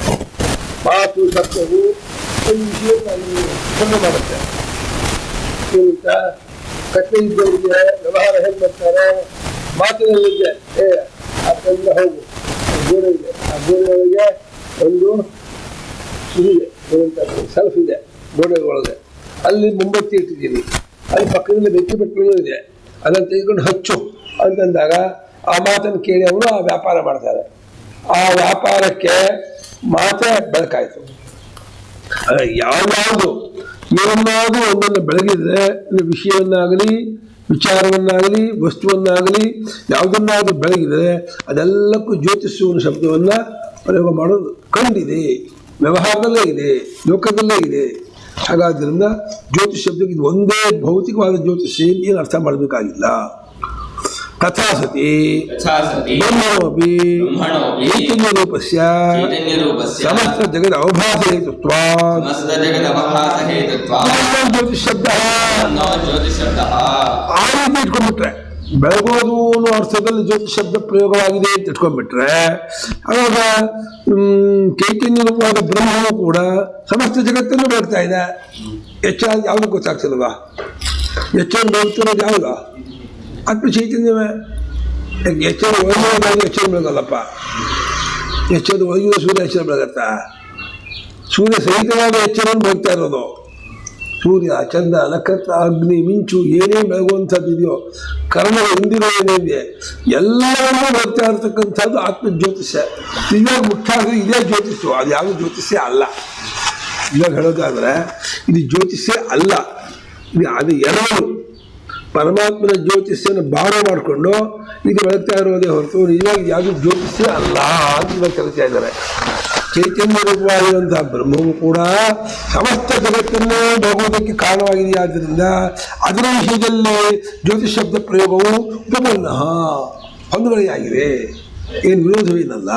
A: ಮಾತು ಶಬ್ದವು ಒಂದು ವಿಷಯವನ್ನು ಕಣ್ಣು ಮಾಡುತ್ತೆ ಏನಂತ ಕತ್ತೆ ಇದ್ದವರಿಗೆ ವ್ಯವಹಾರ ಹೇಗೆ ಮಾಡ್ತಾರೆ ಮಾತಿನಲ್ಲಿದೆ ಏ ಆ ಕಣ್ಣ ಹೋಗು ಆ ಗೋಡೆ ಇದೆ ಆ ಗೋಡೆ ಒಳಗೆ ಒಂದು ಇದಿದೆ ಏನಂತ ಸೆಲ್ಫ್ ಇದೆ ಗೋಡೆ ಒಳಗೆ ಅಲ್ಲಿ ಮುಂಬತ್ತಿ ಇಟ್ಟಿದ್ದೀನಿ ಅಲ್ಲಿ ಪಕ್ಕದಲ್ಲಿ ಬೆಂಕಿ ಪಟ್ಟಣೂ ಇದೆ ಅದನ್ನು ತೆಗೆದುಕೊಂಡು ಹಚ್ಚು ಅಂತಂದಾಗ ಆ ಮಾತನ್ನು ಕೇಳಿ ಅವರು ಆ ವ್ಯಾಪಾರ ಮಾಡ್ತಾರೆ ಆ ವ್ಯಾಪಾರಕ್ಕೆ ಮಾತೇ ಬೆಳಕಾಯಿತು ಅದೇ ಯಾವ್ಯಾವುದು ಏನನ್ನಾದರೂ ಒಂದನ್ನು ಬೆಳಗಿದ್ರೆ ಅಂದ್ರೆ ವಿಷಯವನ್ನಾಗಲಿ ವಿಚಾರವನ್ನಾಗಲಿ ವಸ್ತುವನ್ನಾಗಲಿ ಯಾವುದನ್ನಾದರೂ ಬೆಳಗಿದರೆ ಅದೆಲ್ಲಕ್ಕೂ ಜ್ಯೋತಿಷುವ ಶಬ್ದವನ್ನು ಪ್ರಯೋಗ ಮಾಡೋದು ಕಂಡಿದೆ ವ್ಯವಹಾರದಲ್ಲೇ ಇದೆ ಲೋಕದಲ್ಲೇ ಇದೆ ಹಾಗಾದ್ರಿಂದ ಜ್ಯೋತಿಷ್ ಶಬ್ದಕ್ಕೆ ಇದು ಒಂದೇ ಭೌತಿಕವಾದ ಜ್ಯೋತಿಷಿ ಏನು ಅರ್ಥ ಮಾಡಬೇಕಾಗಿಲ್ಲ ತಥಾ ಸತಿ
B: यथा सति
A: ಬ್ರಹ್ಮಣೋಪಿ
B: ब्रह्मणोऽपि
A: ಚೈತನ್ಯರೂಪಸ್ಯ
B: चैतन्यरूपस्य
A: ಸಮಸ್ತ ಜಗದ ಅವಭಾಸೇತುತ್ವಾತ್
B: समस्तजगदवभासहेतुत्वात्
A: ಜ್ಯೋತಿಷ್ ಶಬ್ದ
B: तन्नो ज्योतिषशब्दः
A: ಆ ರೀತಿ ಇಟ್ಕೊಂಡ್ಬಿಟ್ರೆ ಬೆಳಗೋದು ಅನ್ನೋ ಅರ್ಥದಲ್ಲಿ ಜ್ಯೋತಿಷ್ ಶಬ್ದ ಪ್ರಯೋಗವಾಗಿದೆ ಅಂತ ಇಟ್ಕೊಂಡ್ಬಿಟ್ರೆ ಆವಾಗ ಹ್ಮ್, ಚೈತನ್ಯ ರೂಪವಾದ ಬ್ರಹ್ಮನು ಕೂಡ ಸಮಸ್ತ ಜಗತ್ತನ್ನು ಬೆಳಗ್ತಾ ಇದೆ ಹೆಚ್ಚಾಗಿ ಯಾವುದು ಗೊತ್ತಾಗ್ತಿಲ್ವಾ ಹೆಚ್ಚನ್ನು ಬೆಳಗ್ತಿರೋದು ಯಾವುದು ಆತ್ಮ ಚೈತನ್ಯವೇ ಯಾಕೆ ಎಚ್ಚರ ಒಳಗಿರೋದಾಗ ಎಚ್ಚರ ಬೆಳಗಲ್ಲಪ್ಪ ಎಚ್ಚರದ ಒಳಗಿರೋ ಸೂರ್ಯ ಎಚ್ಚರ ಬೆಳಗತ್ತಾ ಸೂರ್ಯ ಸಹಿತವಾದ ಎಚ್ಚರವನ್ನು ಬೆಳಗ್ತಾ ಇರೋದು ಸೂರ್ಯ ಚಂದ್ರ ನಕ್ಷತ್ರ ಅಗ್ನಿ ಮಿಂಚು ಏನೇ ಬೆಳಗುವಂಥದ್ದು ಇದೆಯೋ ಕರ್ಣದ ಹಿಂದಿರೋ ಏನಿದೆ ಎಲ್ಲವನ್ನೂ ಬೆಳಗ್ತಾ ಇರತಕ್ಕಂಥದ್ದು ಆತ್ಮ ಜ್ಯೋತಿಷ್ಯ ಇದೇ ಮುಖ್ಯ ಆದರೆ ಇದೇ ಜ್ಯೋತಿಷ್ಯ ಅದು ಯಾವ ಜ್ಯೋತಿಷ್ಯ ಅಲ್ಲ ಇವಾಗ ಹೇಳೋದಾದ್ರೆ ಇದು ಜ್ಯೋತಿಷ್ಯ ಅಲ್ಲ ಇದು ಅದು ಎರಡು ಪರಮಾತ್ಮನ ಜ್ಯೋತಿಷ್ಯನ ಭಾವ ಮಾಡಿಕೊಂಡು ಇದು ಬೆಳಗ್ತಾ ಇರೋದೇ ಹೊರತು ನಿಜವಾಗಿ ಯಾವುದು ಜ್ಯೋತಿಷ್ಯ ಅಲ್ಲ ಅಂತ ಇವಾಗ ಕಲಿತಾ ಇದ್ದಾರೆ ಚೈತನ್ಯ ರೂಪವಾಗಿರುವಂತಹ ಬ್ರಹ್ಮವು ಕೂಡ ಸಮಸ್ತ ಜಗತ್ತನ್ನು ಭಗವಂತಕ್ಕೆ ಕಾರಣವಾಗಿದೆಯಾದ್ದರಿಂದ ಅದರ ವಿಷಯದಲ್ಲಿ ಜ್ಯೋತಿಷ್ ಶಬ್ದ ಪ್ರಯೋಗವು ಉಪಪನ್ನ ಹೊಂದುವಳಿಯಾಗಿದೆ ಏನು ವಿರೋಧವೇನಲ್ಲ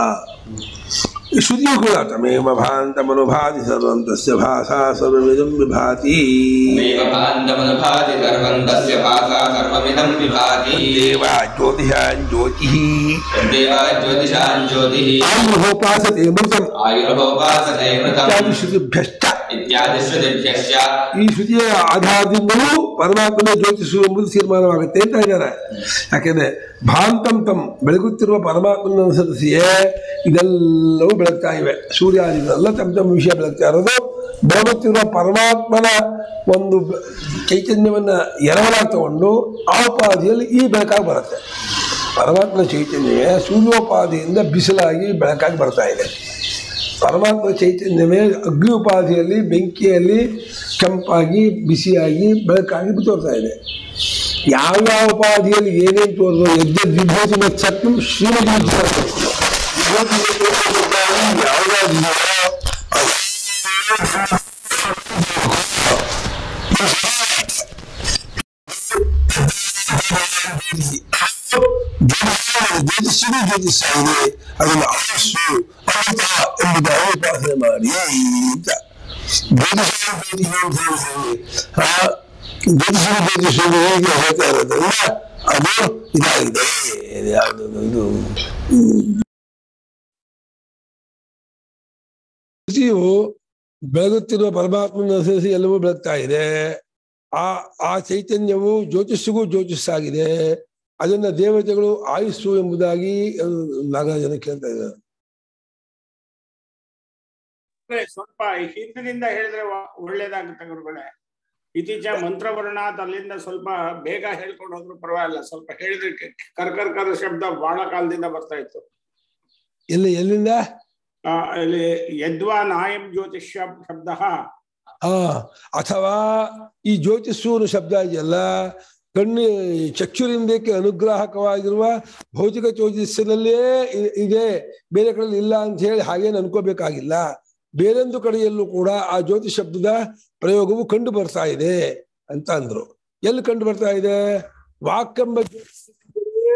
A: ಶ್ರುತಿಯು ಕೂಡ ತಮೇವ ಭಾಂತಮನುಭಾತಿ ಸರ್ವಂ ತಸ್ಯ ಭಾಷಾ ಸರ್ವಮಿದಂ ವಿಭಾತಿ
B: नैव भान्तमनुभाति सर्वं तस्य भासा सर्वमिदं विभाति
A: ದೇವ ಜ್ಯೋತಿಷಾನ್ ಜ್ಯೋತಿ
B: तद्देवा ज्योतिषान् ज्योतिः
A: ಆಯುರ್ಹೋಪಾಸತೆ ಮೃತಂ
B: आयुर्होपासते
A: ಇತ್ಯಾದಿ
B: मृतम्
A: ಶ್ರುತಿಭ್ಯಶ್ಚ
B: इत्यादिश्रुतिभ्यश्च
A: ಈ ಶ್ರುತಿಯ ಆಧಾರದಿಂದಲೂ ಪರಮಾತ್ಮನ ಜ್ಯೋತಿಷು ಎಂಬುದು ತೀರ್ಮಾನವಾಗುತ್ತೆ ಅಂತ ಇದ್ದಾರೆ ಯಾಕೆಂದ್ರೆ ಭಾಂತಂ ತಂ ಬೆಳಗುತ್ತಿರುವ ಪರಮಾತ್ಮನ ಅನುಸರಿಸಿಯೇ ಇದೆಲ್ಲವೂ ಬೆಳಗ್ತಾ ಇವೆ ಸೂರ್ಯಾದಿಗಳೆಲ್ಲ ತಮ್ಮ ತಮ್ಮ ವಿಷಯ ಬೆಳಗ್ತಾ ಇರೋದು ಬೆಳಗುತ್ತಿರುವ ಪರಮಾತ್ಮನ ಒಂದು ಬ- ಚೈತನ್ಯವನ್ನ ಎರವಲಾಗಿ ತಗೊಂಡು ಆ ಉಪಾಧಿಯಲ್ಲಿ ಈ ಬೆಳಕಾಗಿ ಬರುತ್ತೆ ಪರಮಾತ್ಮನ ಚೈತನ್ಯವೇ ಸೂರ್ಯೋಪಾಧಿಯಿಂದ ಬಿಸಿಲಾಗಿ ಬೆಳಕಾಗಿ ಬರ್ತಾ ಇದೆ ಪರಮಾತ್ಮ ಚೈತನ್ಯವೇ ಅಗ್ನಿ ಉಪಾಧಿಯಲ್ಲಿ ಬೆಂಕಿಯಲ್ಲಿ ಕೆಂಪಾಗಿ ಬಿಸಿಯಾಗಿ ಬೆಳಕಾಗಿ ತೋರ್ತಾ ಇದೆ ಯಾವ್ಯಾವ ಉಪಾಧಿಯಲ್ಲಿ ಏನೇನು ತೋರಿದ್ರು ಯಜ್ಞ ವಿಭೂತಿ ಮತ್ಸತ್ವಂ ಶ್ರೀಮತಿ ಯಾವ್ಯಾವ ಜ್ಯೋತಿಷ್ಯನು ಜ್ಯೋತಿಷ್ಯಾಗಿದೆ ಅದನ್ನು ಅವಸ್ಸು ಅಮೃತ ಎಂಬುದಾಗಿ ಉಪಾಸನೆ ಮಾಡಿ ಅಂತ ಜ್ಯೋತಿಷ್ಯ ಜ್ಯೋತಿಷ ಅಂತ ಹೇಳಿ. ಆ ಜ್ಯೋತಿಷ ಜ್ಯೋತಿಷ ಹೀಗೆ ಹೇಳ್ತಾ ಇರೋದ್ರಿಂದ ಅದು ಇದಾಗಿದೆ ಇದು ಯಾವ್ದು ಇದು ಜ್ಯೋತಿಯು ಬೆಳಗುತ್ತಿರುವ ಪರಮಾತ್ಮನ ಅನುಸರಿಸಿ ಎಲ್ಲವೂ ಬೆಳಗ್ತಾ ಇದೆ ಆ ಆ ಚೈತನ್ಯವು ಜ್ಯೋತಿಷ್ಗೂ ಜ್ಯೋತಿಷಾಗಿದೆ ಅದನ್ನ ದೇವತೆಗಳು ಆಯುಸ್ಸು ಎಂಬುದಾಗಿ ಅಹ್, ನಾಗರಾಜನ ಕೇಳ್ತಾ ಇದ್ದಾರೆ
C: ಅಂದ್ರೆ ಸ್ವಲ್ಪ ಹಿಂದಿನಿಂದ ಹೇಳಿದ್ರೆ ವ- ಒಳ್ಳೇದಾಗುತ್ತೆ ಗುರುಗಳೇ ಇತ್ತೀಚೆಗೆ ಮಂತ್ರವರ್ಣಾತ್ ಅಲ್ಲಿಂದ ಸ್ವಲ್ಪ ಬೇಗ ಹೇಳ್ಕೊಂಡು ಹೋದ್ರು ಪರವಾಗಿಲ್ಲ ಸ್ವಲ್ಪ ಹೇಳಿದ್ರೆ ಕ- ಕರ್ಕರ್ಕರ ಶಬ್ದ ಬಹಳ ಕಾಲದಿಂದ ಬರ್ತಾ ಇತ್ತು
A: ಎಲ್ಲಿ ಎಲ್ಲಿಂದ
C: ಆ, ಇಲ್ಲಿ ಯದ್ವಾ ನಾಯಂ ಜ್ಯೋತಿಷ್ಯ ಶಬ್ದ
A: ಆ ಅಥವಾ ಈ ಜ್ಯೋತಿಷು ಅನ್ನೋ ಶಬ್ದ ಇದೆಯಲ್ಲ ಕಣ್ಣು ಚಕ್ಷುರಿಂದಕ್ಕೆ ಅನುಗ್ರಾಹಕವಾಗಿರುವ ಭೌತಿಕ ಜ್ಯೋತಿಷ್ಯದಲ್ಲೇ ಇ- ಇದೆ ಬೇರೆ ಕಡೆ ಇಲ್ಲ ಅಂತ ಹೇಳಿ ಹಾಗೇನು ಅನ್ಕೋಬೇಕಾಗಿಲ್ಲ ಬೇರೊಂದು ಕಡೆಯಲ್ಲೂ ಕೂಡ ಆ ಜ್ಯೋತಿಷ್ ಶಬ್ದದ ಪ್ರಯೋಗವು ಕಂಡು ಬರ್ತಾ ಇದೆ ಅಂತ ಅಂದ್ರು ಎಲ್ಲಿ ಕಂಡು ಬರ್ತಾ ಇದೆ ವಾಕೆಂಬ ಜ್ಯೋತಿಷ್ಯದಲ್ಲಿ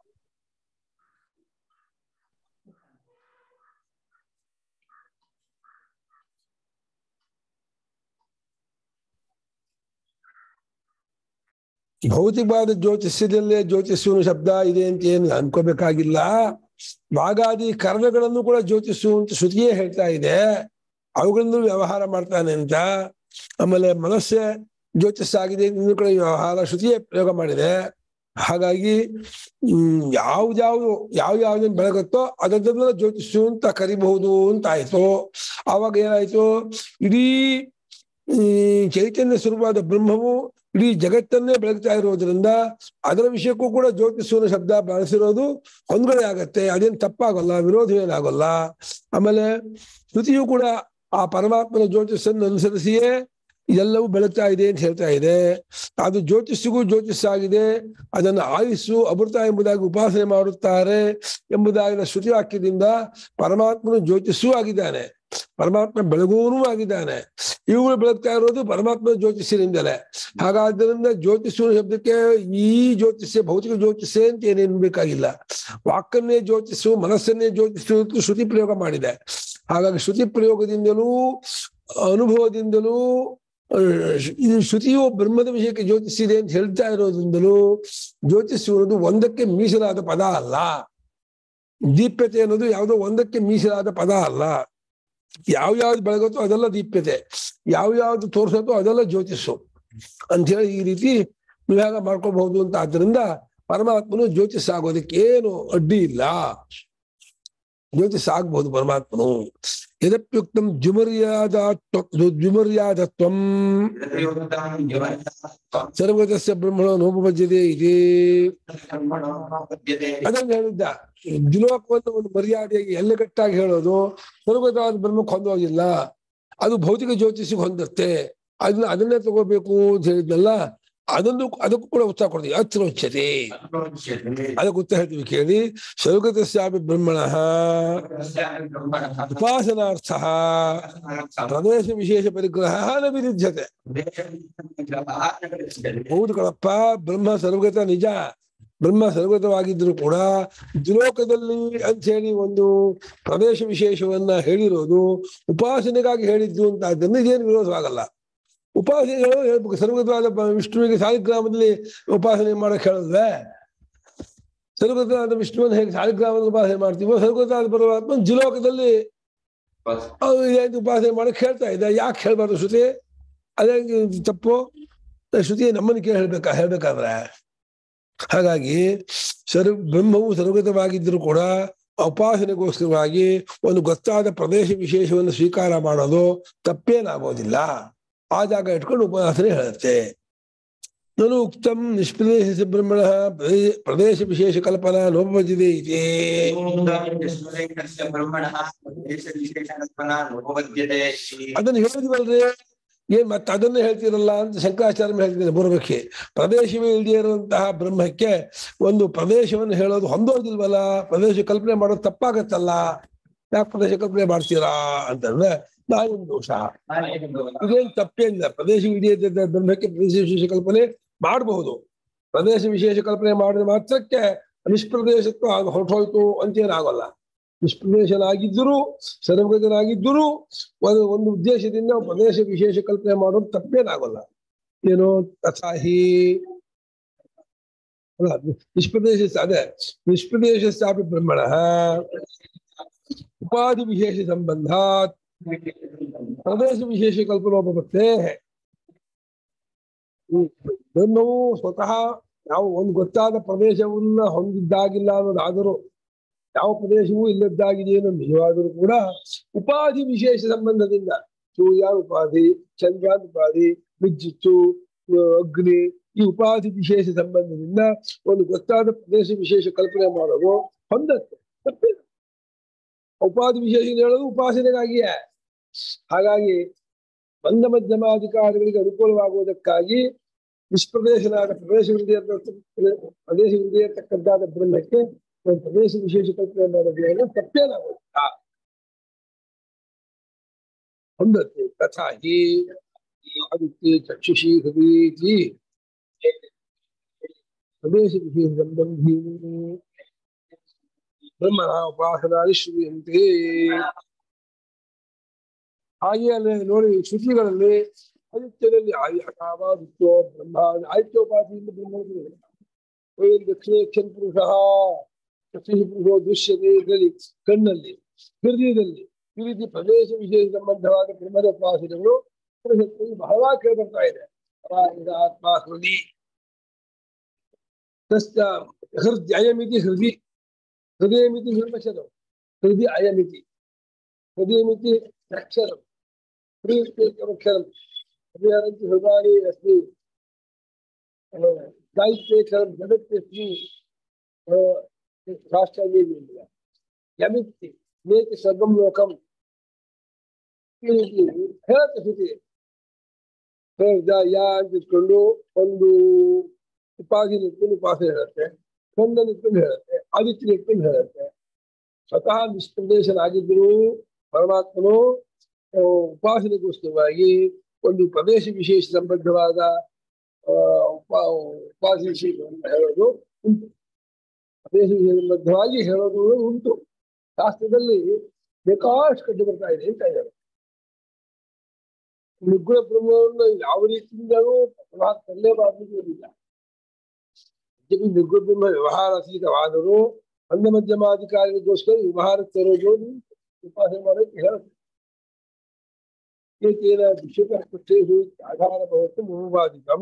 A: ಭೌತಿಕವಾದ ಜ್ಯೋತಿಷ್ಯದಲ್ಲೇ ಜ್ಯೋತಿಷ್ಯನ ಶಬ್ದ ಇದೆ ಅಂತ ಏನು ಅನ್ಕೋಬೇಕಾಗಿಲ್ಲ ವಾಗಾದಿ ಕರ್ಮಗಳನ್ನು ಕೂಡ ಜ್ಯೋತಿಷು ಅಂತ ಶ್ರುತಿಯೇ ಹೇಳ್ತಾ ಇದೆ ಅವುಗಳನ್ನು ವ್ಯವಹಾರ ಮಾಡ್ತಾನೆ ಅಂತ ಆಮೇಲೆ ಮನಸ್ಸೇ ಜ್ಯೋತಿಷ್ ಆಗಿದೆ ಇನ್ನು ಕೂಡ ವ್ಯವಹಾರ ಶ್ರುತಿಯೇ ಪ್ರಯೋಗ ಮಾಡಿದೆ ಹಾಗಾಗಿ ಹ್ಮ್ ಯಾವ್ದ್ಯಾವ್ದು ಯಾವ ಯಾವ್ದನ್ನ ಬೆಳಗುತ್ತೋ ಅದನ್ನೆಲ್ಲ ಜ್ಯೋತಿಷು ಅಂತ ಕರಿಬಹುದು ಅಂತ ಆಯ್ತು ಆವಾಗ ಏನಾಯ್ತು ಇಡೀ ಈ ಚೈತನ್ಯ ಸ್ವರೂಪವಾದ ಬ್ರಹ್ಮವು ಇಡೀ ಜಗತ್ತನ್ನೇ ಬೆಳಗ್ತಾ ಇರೋದ್ರಿಂದ ಅದರ ವಿಷಯಕ್ಕೂ ಕೂಡ ಜ್ಯೋತಿಷನ ಶಬ್ದ ಬಳಸಿರೋದು ಹೊಂದ್ಗಡೆ ಆಗತ್ತೆ ಅದೇನು ತಪ್ಪಾಗಲ್ಲ ವಿರೋಧ ಏನಾಗಲ್ಲ ಆಮೇಲೆ ಶ್ರುತಿಯು ಕೂಡ ಆ ಪರಮಾತ್ಮನ ಜ್ಯೋತಿಷನ್ನು ಅನುಸರಿಸಿಯೇ ಎಲ್ಲವೂ ಬೆಳಗ್ತಾ ಇದೆ ಅಂತ ಹೇಳ್ತಾ ಇದೆ ಅದು ಜ್ಯೋತಿಷಿಗೂ ಜ್ಯೋತಿಷ್ ಆಗಿದೆ ಅದನ್ನು ಆಯುಸ್ಸು ಅಮೃತ ಎಂಬುದಾಗಿ ಉಪಾಸನೆ ಮಾಡುತ್ತಾರೆ ಎಂಬುದಾಗಿನ ಶ್ರುತಿ ವಾಕ್ಯದಿಂದ ಪರಮಾತ್ಮನು ಜ್ಯೋತಿಷೂ ಆಗಿದ್ದಾನೆ ಪರಮಾತ್ಮ ಬೆಳಗುವನೂ ಆಗಿದ್ದಾನೆ ಇವುಗಳು ಬೆಳಗ್ತಾ ಇರೋದು ಪರಮಾತ್ಮ ಜ್ಯೋತಿಷ್ಯರಿಂದಲೇ ಹಾಗಾದ್ದರಿಂದ ಜ್ಯೋತಿಷು ಶಬ್ದಕ್ಕೆ ಈ ಜ್ಯೋತಿಷ್ಯ ಭೌತಿಕ ಜ್ಯೋತಿಷ್ಯ ಅಂತ ಏನೇನು ಬೇಕಾಗಿಲ್ಲ ವಾಕನ್ನೇ ಜ್ಯೋತಿಷು ಮನಸ್ಸನ್ನೇ ಜ್ಯೋತಿಷು ಅಂತ ಶ್ರುತಿ ಪ್ರಯೋಗ ಮಾಡಿದೆ ಹಾಗಾಗಿ ಶ್ರುತಿ ಪ್ರಯೋಗದಿಂದಲೂ ಅನುಭವದಿಂದಲೂ ಆ, ಈ ಶ್ರುತಿಯು ಬ್ರಹ್ಮದ ವಿಷಯಕ್ಕೆ ಜ್ಯೋತಿಸಿದೆ ಅಂತ ಹೇಳ್ತಾ ಇರೋದ್ರಿಂದಲೂ ಜ್ಯೋತಿಷು ಅನ್ನೋದು ಒಂದಕ್ಕೆ ಮೀಸಲಾದ ಪದ ಅಲ್ಲ ದೀಪ್ಯತೆ ಅನ್ನೋದು ಯಾವುದೋ ಒಂದಕ್ಕೆ ಮೀಸಲಾದ ಪದ ಅಲ್ಲ ಯಾವ ಯಾವ್ದು ಬೆಳಗುತ್ತೋ ಅದೆಲ್ಲ ದೀಪ್ಯತೆ ಯಾವ ಯಾವ್ದು ತೋರಿಸುತ್ತೋ ಅದೆಲ್ಲ ಜ್ಯೋತಿಷು ಅಂತ ಹೇಳಿ ಈ ರೀತಿ ವಿಭಾಗ ಮಾಡ್ಕೋಬಹುದು ಅಂತ ಆದ್ರಿಂದ ಪರಮಾತ್ಮನು ಜ್ಯೋತಿಷ್ ಆಗೋದಕ್ಕೆ ಏನು ಅಡ್ಡಿ ಇಲ್ಲ ಜ್ಯೋತಿಷ್ ಆಗ್ಬಹುದು ಪರಮಾತ್ಮನು ಯದಪ್ಯುಕ್ತಂ ದ್ವಿಮರ್ಯಾದ ದ್ವಿಮರ್ಯಾದತ್ವಂ ಸರ್ವತಸ್ಯ ಬ್ರಹ್ಮಣ ನೋಪಭಜ್ಯತೆ ಇದೆ ಅದನ್ನ ಹೇಳಿದ್ದ ದ್ವಿಲೋಕವನ್ನು ಒಂದು ಮರ್ಯಾದೆಯಾಗಿ ಎಲ್ಲಗಟ್ಟಾಗಿ ಹೇಳೋದು ಸ್ವರ್ಗವಾದ ಬ್ರಹ್ಮಕ್ಕೆ ಹೊಂದೋಗಿಲ್ಲ ಅದು ಭೌತಿಕ ಜ್ಯೋತಿಷಿಗೆ ಹೊಂದುತ್ತೆ ಅದನ್ನ ಅದನ್ನೇ ತಗೋಬೇಕು ಅಂತ ಹೇಳಿದ್ನಲ್ಲ ಅದನ್ನು ಅದಕ್ಕೂ ಕೂಡ ಉತ್ತರ ಕೊಡ್ತೀವಿ ಅತ್ರೋಚ್ಯತೆ ಅದಕ್ಕೆ ಉತ್ತರ ಹೇಳ್ತೀವಿ ಕೇಳಿ ಸ್ವರ್ಗತಸ್ಯಾಪಿ ಬ್ರಹ್ಮಣ ಉಪಾಸನಾರ್ಥ ಪ್ರದೇಶ ವಿಶೇಷ ಪರಿಗ್ರಹ ನ ವಿರುದ್ಧತೆ ಹೌದು ಕಣಪ್ಪ ಬ್ರಹ್ಮ ಸರ್ವಗತ ನಿಜ ಬ್ರಹ್ಮ ಸರ್ವಗತವಾಗಿದ್ರು ಕೂಡ ದ್ವಿಲೋಕದಲ್ಲಿ ಅಂತ ಹೇಳಿ ಒಂದು ಪ್ರದೇಶ ವಿಶೇಷವನ್ನ ಹೇಳಿರೋದು ಉಪಾಸನೆಗಾಗಿ ಹೇಳಿದ್ದು ಅಂತ ಅದನ್ನ ಇದೇನು ವಿರೋಧವಾಗಲ್ಲ ಉಪಾಸನೆಗಳು ಹೇಳ್ಬೇಕು ಸರ್ವಗತವಾದ ಬ- ವಿಷ್ಣುವಿಗೆ ಸಾಲಿಗ್ರಾಮದಲ್ಲಿ ಉಪಾಸನೆ ಮಾಡಕ್ ಹೇಳಿದ್ವೆ ಸರ್ವಗತವಾದ ವಿಷ್ಣುವನ್ನು ಹೇಗೆ ಸಾಲಿಗ್ರಾಮದಲ್ಲಿ ಉಪಾಸನೆ ಮಾಡ್ತೀವೋ ಸರ್ವಗತವಾದ ಪರಮಾತ್ಮ ದ್ವಿಲೋಕದಲ್ಲಿ ಅವ್ನು ಇದೇ ರೀತಿ ಉಪಾಸನೆ ಮಾಡಕ್ ಹೇಳ್ತಾ ಇದ್ದ ಯಾಕೆ ಹೇಳ್ಬಾರ್ದು ಶ್ರುತಿ ಅದೇ ತಪ್ಪು ಶ್ರುತಿ ನಮ್ಮನ್ನು ಕೇಳಿ ಹೇಳ್ಬೇಕಾ ಹೇಳ್ಬೇಕಾದ್ರೆ ಹಾಗಾಗಿ ಸರ್ವ ಬ್ರಹ್ಮವು ಸರ್ವಗತವಾಗಿದ್ದರೂ ಕೂಡ ಉಪಾಸನೆಗೋಸ್ಕರವಾಗಿ ಒಂದು ಗೊತ್ತಾದ ಪ್ರದೇಶ ವಿಶೇಷವನ್ನು ಸ್ವೀಕಾರ ಮಾಡೋದು ತಪ್ಪೇನಾಗೋದಿಲ್ಲ ಆ ಜಾಗ ಇಟ್ಕೊಂಡು ಉಪಾಸನೆ ಹೇಳುತ್ತೆ ನಾನು ಉಕ್ತಂ ನಿಷ್ಪ್ರದೇಶ ಬ್ರಹ್ಮಣ ಪ್ರದೇ- ಪ್ರದೇಶ ವಿಶೇಷ ಕಲ್ಪನಾ ಲೋಪಬದ್ಧಿದೆ ಇದೆ ಅದನ್ನ ಹೇಳಿದ್ವಲ್ರಿ ಏನ್ ಮತ್ತೆ ಅದನ್ನ ಹೇಳ್ತೀರಲ್ಲ ಅಂತ ಶಂಕರಾಚಾರ್ಯ ಹೇಳ್ತಿದ್ದಾರೆ ಬರಬೇಕೆ ಪ್ರದೇಶವೇ ಇಲ್ಲದೆ ಇರುವಂತಹ ಬ್ರಹ್ಮಕ್ಕೆ ಒಂದು ಪ್ರದೇಶವನ್ನು ಹೇಳೋದು ಹೊಂದೋದಿಲ್ವಲ್ಲ ಪ್ರದೇಶ ಕಲ್ಪನೆ ಮಾಡೋದು ತಪ್ಪಾಗತ್ತಲ್ಲ ಯಾಕೆ ಪ್ರದೇಶ ಕಲ್ಪನೆ ಮಾಡ್ತೀರಾ ಅಂತಂದ್ರೆ ನಾಯೊಂದು ದೋಷ ಇದೇನು ತಪ್ಪೇನಿಲ್ಲ ಪ್ರದೇಶ ಇಡೀ ಬ್ರಹ್ಮಕ್ಕೆ ಪ್ರದೇಶ ವಿಶೇಷ ಕಲ್ಪನೆ ಮಾಡಬಹುದು ಪ್ರದೇಶ ವಿಶೇಷ ಕಲ್ಪನೆ ಮಾಡಿದ ಮಾತ್ರಕ್ಕೆ ನಿಷ್ಪ್ರದೇಶತ್ವ ಆಗ ಹೊರಟೋಯ್ತು ಅಂತೇನಾಗಲ್ಲ ನಿಷ್ಪ್ರದೇಶನಾಗಿದ್ದರೂ ಸರ್ವಗತನಾಗಿದ್ದರೂ ಒಂದು ಒಂದು ಉದ್ದೇಶದಿಂದ ಪ್ರದೇಶ ವಿಶೇಷ ಕಲ್ಪನೆ ಮಾಡೋದು ತಪ್ಪೇನಾಗಲ್ಲ ಏನು ತಥಾ ಹಿ ಅಲ್ಲ ನಿಷ್ಪ್ರದೇಶ ಅದೇ ನಿಷ್ಪ್ರದೇಶಸ್ಯಾಪಿ ಬ್ರಹ್ಮಣ ಉಪಾಧಿ ವಿಶೇಷ ಸಂಬಂಧಾತ್ ಪ್ರದೇಶ ವಿಶೇಷ ಕಲ್ಪನೋಪತ್ತೆ ಈ ಬ್ರಹ್ಮವು ಸ್ವತಃ ಯಾವ ಒಂದು ಗೊತ್ತಾದ ಪ್ರದೇಶವನ್ನ ಹೊಂದಿದ್ದಾಗಿಲ್ಲ ಅನ್ನೋದಾದರೂ ಯಾವ ಪ್ರದೇಶವೂ ಇಲ್ಲದ್ದಾಗಿದೆ ಅನ್ನೋ ನಿಜವಾದರೂ ಕೂಡ ಉಪಾಧಿ ವಿಶೇಷ ಸಂಬಂಧದಿಂದ ಸೂರ್ಯ ಉಪಾಧಿ ಚಂದ್ರ ಉಪಾಧಿ ವಿದ್ಯುತ್ತು ಆ, ಅಗ್ನಿ ಈ ಉಪಾಧಿ ವಿಶೇಷ ಸಂಬಂಧದಿಂದ ಒಂದು ಗೊತ್ತಾದ ಪ್ರದೇಶ ವಿಶೇಷ ಕಲ್ಪನೆ ಮಾಡೋದು ಹೊಂದತ್ತೆ ತಪ್ಪಿಲ್ಲ ಉಪಾಧಿ ವಿಶೇಷ ಹೇಳೋದು ಉಪಾಸನೆಗಾಗಿಯೇ ಹಾಗಾಗಿ ಬಂಧ ಮಧ್ಯಮಾಧಿಕಾರಿಗಳಿಗೆ ಅನುಕೂಲವಾಗುವುದಕ್ಕಾಗಿ ನಿಷ್ಪ್ರದೇಶನಾದ ಪ್ರದೇಶವಿಲ್ಲದೆ ಪ್ರದೇಶವಿಲ್ಲದೆ ಇರತಕ್ಕದ್ದಾದ ಬ್ರಹ್ಮಕ್ಕೆ ಒಂದು ಪ್ರದೇಶ ವಿಶೇಷ ಕಲ್ಪನೆ ಮಾಡೋದು ಏನು ತಪ್ಪೇನಾಗುತ್ತಾ ಹೊಂದತ್ತೆ ತಥಾ ಹಿ ಆದಿತ್ಯ ಚಕ್ಷುಷಿ ಹೃದಯೇತಿ ಪ್ರದೇಶ ವಿಶೇಷ ಸಂಬಂಧಿ ಬ್ರಹ್ಮಣ ಉಪಾಸನಾದಿ ಶ್ರೂಯಂತೆ ಹಾಗೆ ಅಲ್ಲಿ ನೋಡಿ ಶ್ರುತಿಗಳಲ್ಲಿ ಆದಿತ್ಯದಲ್ಲಿ ಆಯ್ ಅಕಾವಾದಿತ್ಯೋ ಬ್ರಹ್ಮ ಆದಿತ್ಯೋಪಾಧಿಯಿಂದ ಬ್ರಹ್ಮ ದಕ್ಷಿಣೇಕ್ಷನ್ ಪುರುಷ ಚಕ್ಷುಷಿ ಪುರುಷೋ ದೃಶ್ಯತೆ ಇದರಲ್ಲಿ ಕಣ್ಣಲ್ಲಿ ಹೃದಯದಲ್ಲಿ ಈ ರೀತಿ ಪ್ರದೇಶ ವಿಶೇಷ ಸಂಬಂಧವಾದ ಬ್ರಹ್ಮದ ಉಪಾಸನೆಗಳು ಉಪನಿಷತ್ತಲ್ಲಿ ಬಹಳ ಕೇಳ್ಬರ್ತಾ ಇದೆ ಪರಾಯಿದ ಆತ್ಮ ಹೃದಯ ತಸ್ಯ ಹೃದಯ ಅಯಮಿತಿ ಹೃದಯ ಹೃದಯಮಿತಿ ನಿರ್ವಚನ ಹೃದಯ ಅಯಮಿತಿ ಹೃದಯಮಿತಿ ಅಕ್ಷರಂ ಹೃದಯಕ್ಷರಂ ಹೃದಯರಂತಿ ಹೃದಯ ಅಸ್ಮಿ ಗಾಯತ್ರೇಕ್ಷರಂ ಜಗತ್ಯಸ್ಮಿ ರಾಷ್ಟ್ರೀಯ ಯಮಿತಿ ಮೇತಿ ಸ್ವರ್ಗಂ ಲೋಕಂ ಈ ರೀತಿ ಹೇಳುತ್ತೆ ಶ್ರುತಿ ಹೇಳ್ದ ಯಾ ಅಂತ ಇಟ್ಕೊಂಡು ಒಂದು ಉಪಾಧಿ ಇಟ್ಕೊಂಡು ಉಪಾಸನೆ ಹೇಳುತ್ತೆ ಕಣ್ಣನ್ನು ಇಟ್ಕೊಂಡು ಹೇಳುತ್ತೆ ಆದಿತ್ಯ ಇಟ್ಕೊಂಡು ಹೇಳುತ್ತೆ ಸ್ವತಃ ನಿಷ್ಪ್ರದೇಶನಾಗಿದ್ದರೂ ಪರಮಾತ್ಮನು ಆ, ಉಪಾಸನೆಗೋಸ್ಕರವಾಗಿ ಒಂದು ಪ್ರದೇಶ ವಿಶೇಷ ಸಂಬದ್ಧವಾದ ಆ, ಉಪಾ ಉಪಾಸನೆ ವಿಷಯಗಳನ್ನು ಹೇಳೋದು ಉಂಟು ಪ್ರದೇಶ ವಿಶೇಷ ಸಂಬದ್ಧವಾಗಿ ಹೇಳೋದು ಉಂಟು ಶಾಸ್ತ್ರದಲ್ಲಿ ಬೇಕಾಷ್ಟು ಕಂಡು ಬರ್ತಾ ಇದೆ ಅಂತ ಇದ್ದಾರೆ ನಿಗ್ಗುಣ ಬ್ರಹ್ಮವನ್ನು ಯಾವ ರೀತಿಯಿಂದಲೂ ವ್ಯವಹಾರ ತರಲೇಬಾರದಿಲ್ಲ ನಿರ್ಗುಣ ಬ್ರಹ್ಮ ವ್ಯವಹಾರ ಅತೀತವಾದರೂ ಅಂಧ ಮಧ್ಯಮಾಧಿಕಾರಿಗೋಸ್ಕರ ವ್ಯವಹಾರ ತರೋದು ಉಪಾಸನೆ ಮಾಡೋಕೆ ಹೇಳುತ್ತೆ ಏತೇನ ವಿಷಯ ಪೃಷ್ಠೇಶು ಆಧಾರ ಭವತ್ತು ಮೋವಾದಿಕಂ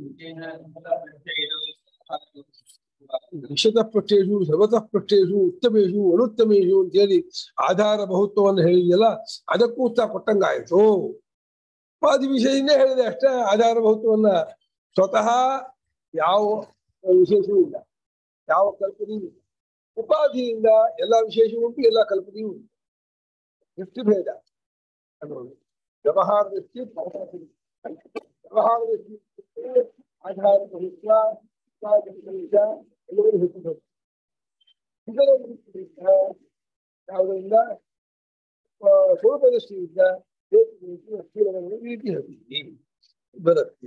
A: ವಿಷತಃ ಪೃಷ್ಠೇಶು ಸರ್ವತಃ ಪೃಷ್ಠೇಶು ಉತ್ತಮೇಶು ಅನುತ್ತಮೇಶು ಅಂತ ಹೇಳಿ ಆಧಾರ ಬಹುತ್ವವನ್ನು ಹೇಳಿದೆಯಲ್ಲ ಅದಕ್ಕೂ ಉತ್ತರ ಕೊಟ್ಟಂಗಾಯ್ತು ಉಪಾಧಿ ವಿಷಯದಿಂದ ಹೇಳಿದೆ ಅಷ್ಟೇ ಆಧಾರ ಬಹುತ್ವವನ್ನ ಸ್ವತಃ ಯಾವ ವಿಶೇಷವೂ ಇಲ್ಲ ಯಾವ ಕಲ್ಪನೆಯೂ ಇಲ್ಲ ಉಪಾಧಿಯಿಂದ ಎಲ್ಲ ವಿಶೇಷವೂ ಉಂಟು ಎಲ್ಲ ಕಲ್ಪನೆಯೂ ಉಂಟು ದೃಷ್ಟಿಭೇದ ಅನ್ನೋದು ವ್ಯವಹಾರ ದೃಷ್ಟಿ ವ್ಯವಹಾರ ದೃಷ್ಟಿ ಆಧಾರ ಬಹುತ್ವ ಉಪಾಧಿಗಳಿಂದ ಎಲ್ಲರೂ ಹುಟ್ಟಿದರು ಇದರ ದೃಷ್ಟಿಯಿಂದ ಯಾವುದರಿಂದ ಆ, ಸ್ವರೂಪ ದೃಷ್ಟಿಯಿಂದ ಹೇತು ಅಸ್ಥಿರವನ್ನು ಈ ರೀತಿ ಹೇಳ್ತೀವಿ ಬರುತ್ತೆ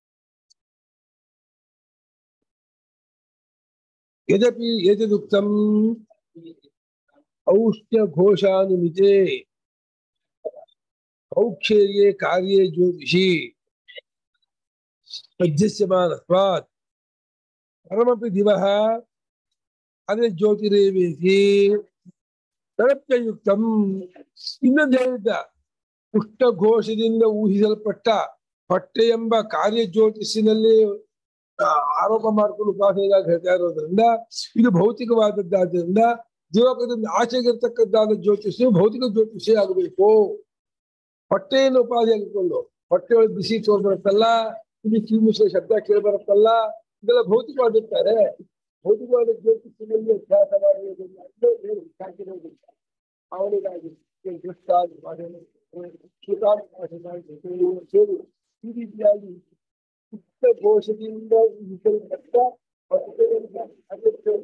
A: ಯದಪಿ ಏತದುಕ್ತಂ ಔಷ್ಟ್ಯ ಘೋಷಾನುಮಿತೆ ಔಕ್ಷೇರ್ಯೆ ಕಾರ್ಯೇ ಜ್ಯೋತಿಷಿ ಅಧ್ಯಸ್ಯಮಾನತ್ವಾತ್ ಪರಮಪಿ ದಿವಃ ಅದೇ ಜ್ಯೋತಿರೇವೇತಿ ತರಪ್ಯಯುಕ್ತಂ ಇನ್ನೊಂದು ಹೇಳಿದ್ದ ಪುಷ್ಟಘೋಷದಿಂದ ಊಹಿಸಲ್ಪಟ್ಟ ಹೊಟ್ಟೆ ಎಂಬ ಕಾರ್ಯ ಜ್ಯೋತಿಷಿನಲ್ಲಿ ಆ, ಆರೋಪ ಮಾಡ್ಕೊಂಡು ಉಪಾಸನೆಗಾಗಿ ಹೇಳ್ತಾ ಇರೋದ್ರಿಂದ ಇದು ಭೌತಿಕವಾದದ್ದಾದ್ರಿಂದ ದೇವಕದಿಂದ ಆಚೆಗಿರ್ತಕ್ಕದ್ದಾದ ಜ್ಯೋತಿಷ್ಯ ಭೌತಿಕ ಜ್ಯೋತಿಷ್ಯ ಆಗಬೇಕು ಹೊಟ್ಟೆಯನ್ನು ಉಪಾಧಿ ಆಗಿಕೊಂಡು ಹೊಟ್ಟೆ ಒಳಗೆ ಬಿಸಿ ತೋರ್ ಬರುತ್ತಲ್ಲ ಇಲ್ಲಿ ಕಿವಿಮಿಶ್ರ ಶಬ್ದ ಕೇಳಿ ಬರುತ್ತಲ್ಲ ಇದೆಲ್ಲ ಭೌತಿಕವಾಗಿರ್ತಾರೆ ಭೌತಿಕವಾದ ಜ್ಯೋತಿಷ್ಯದಲ್ಲಿ ಅಭ್ಯಾಸ ಮಾಡುವುದಿಲ್ಲ ಇಲ್ಲೇ ಬೇರೆ ಸಾಕಿರೋದಿಲ್ಲ ಅವನಿಗಾಗಿ ದೃಷ್ಟಾದಿ ಭಾಷೆಗಳು, ಶ್ರುತಾದಿ ಭಾಷೆಗಳು ಸೇರಿ ಈ ರೀತಿಯಾಗಿ ಚಿತ್ತ ಘೋಷದಿಂದ ಊಹಿಸಲ್ಪಟ್ಟ ಹೊಟ್ಟೆಯಿಂದ ಅಗತ್ಯ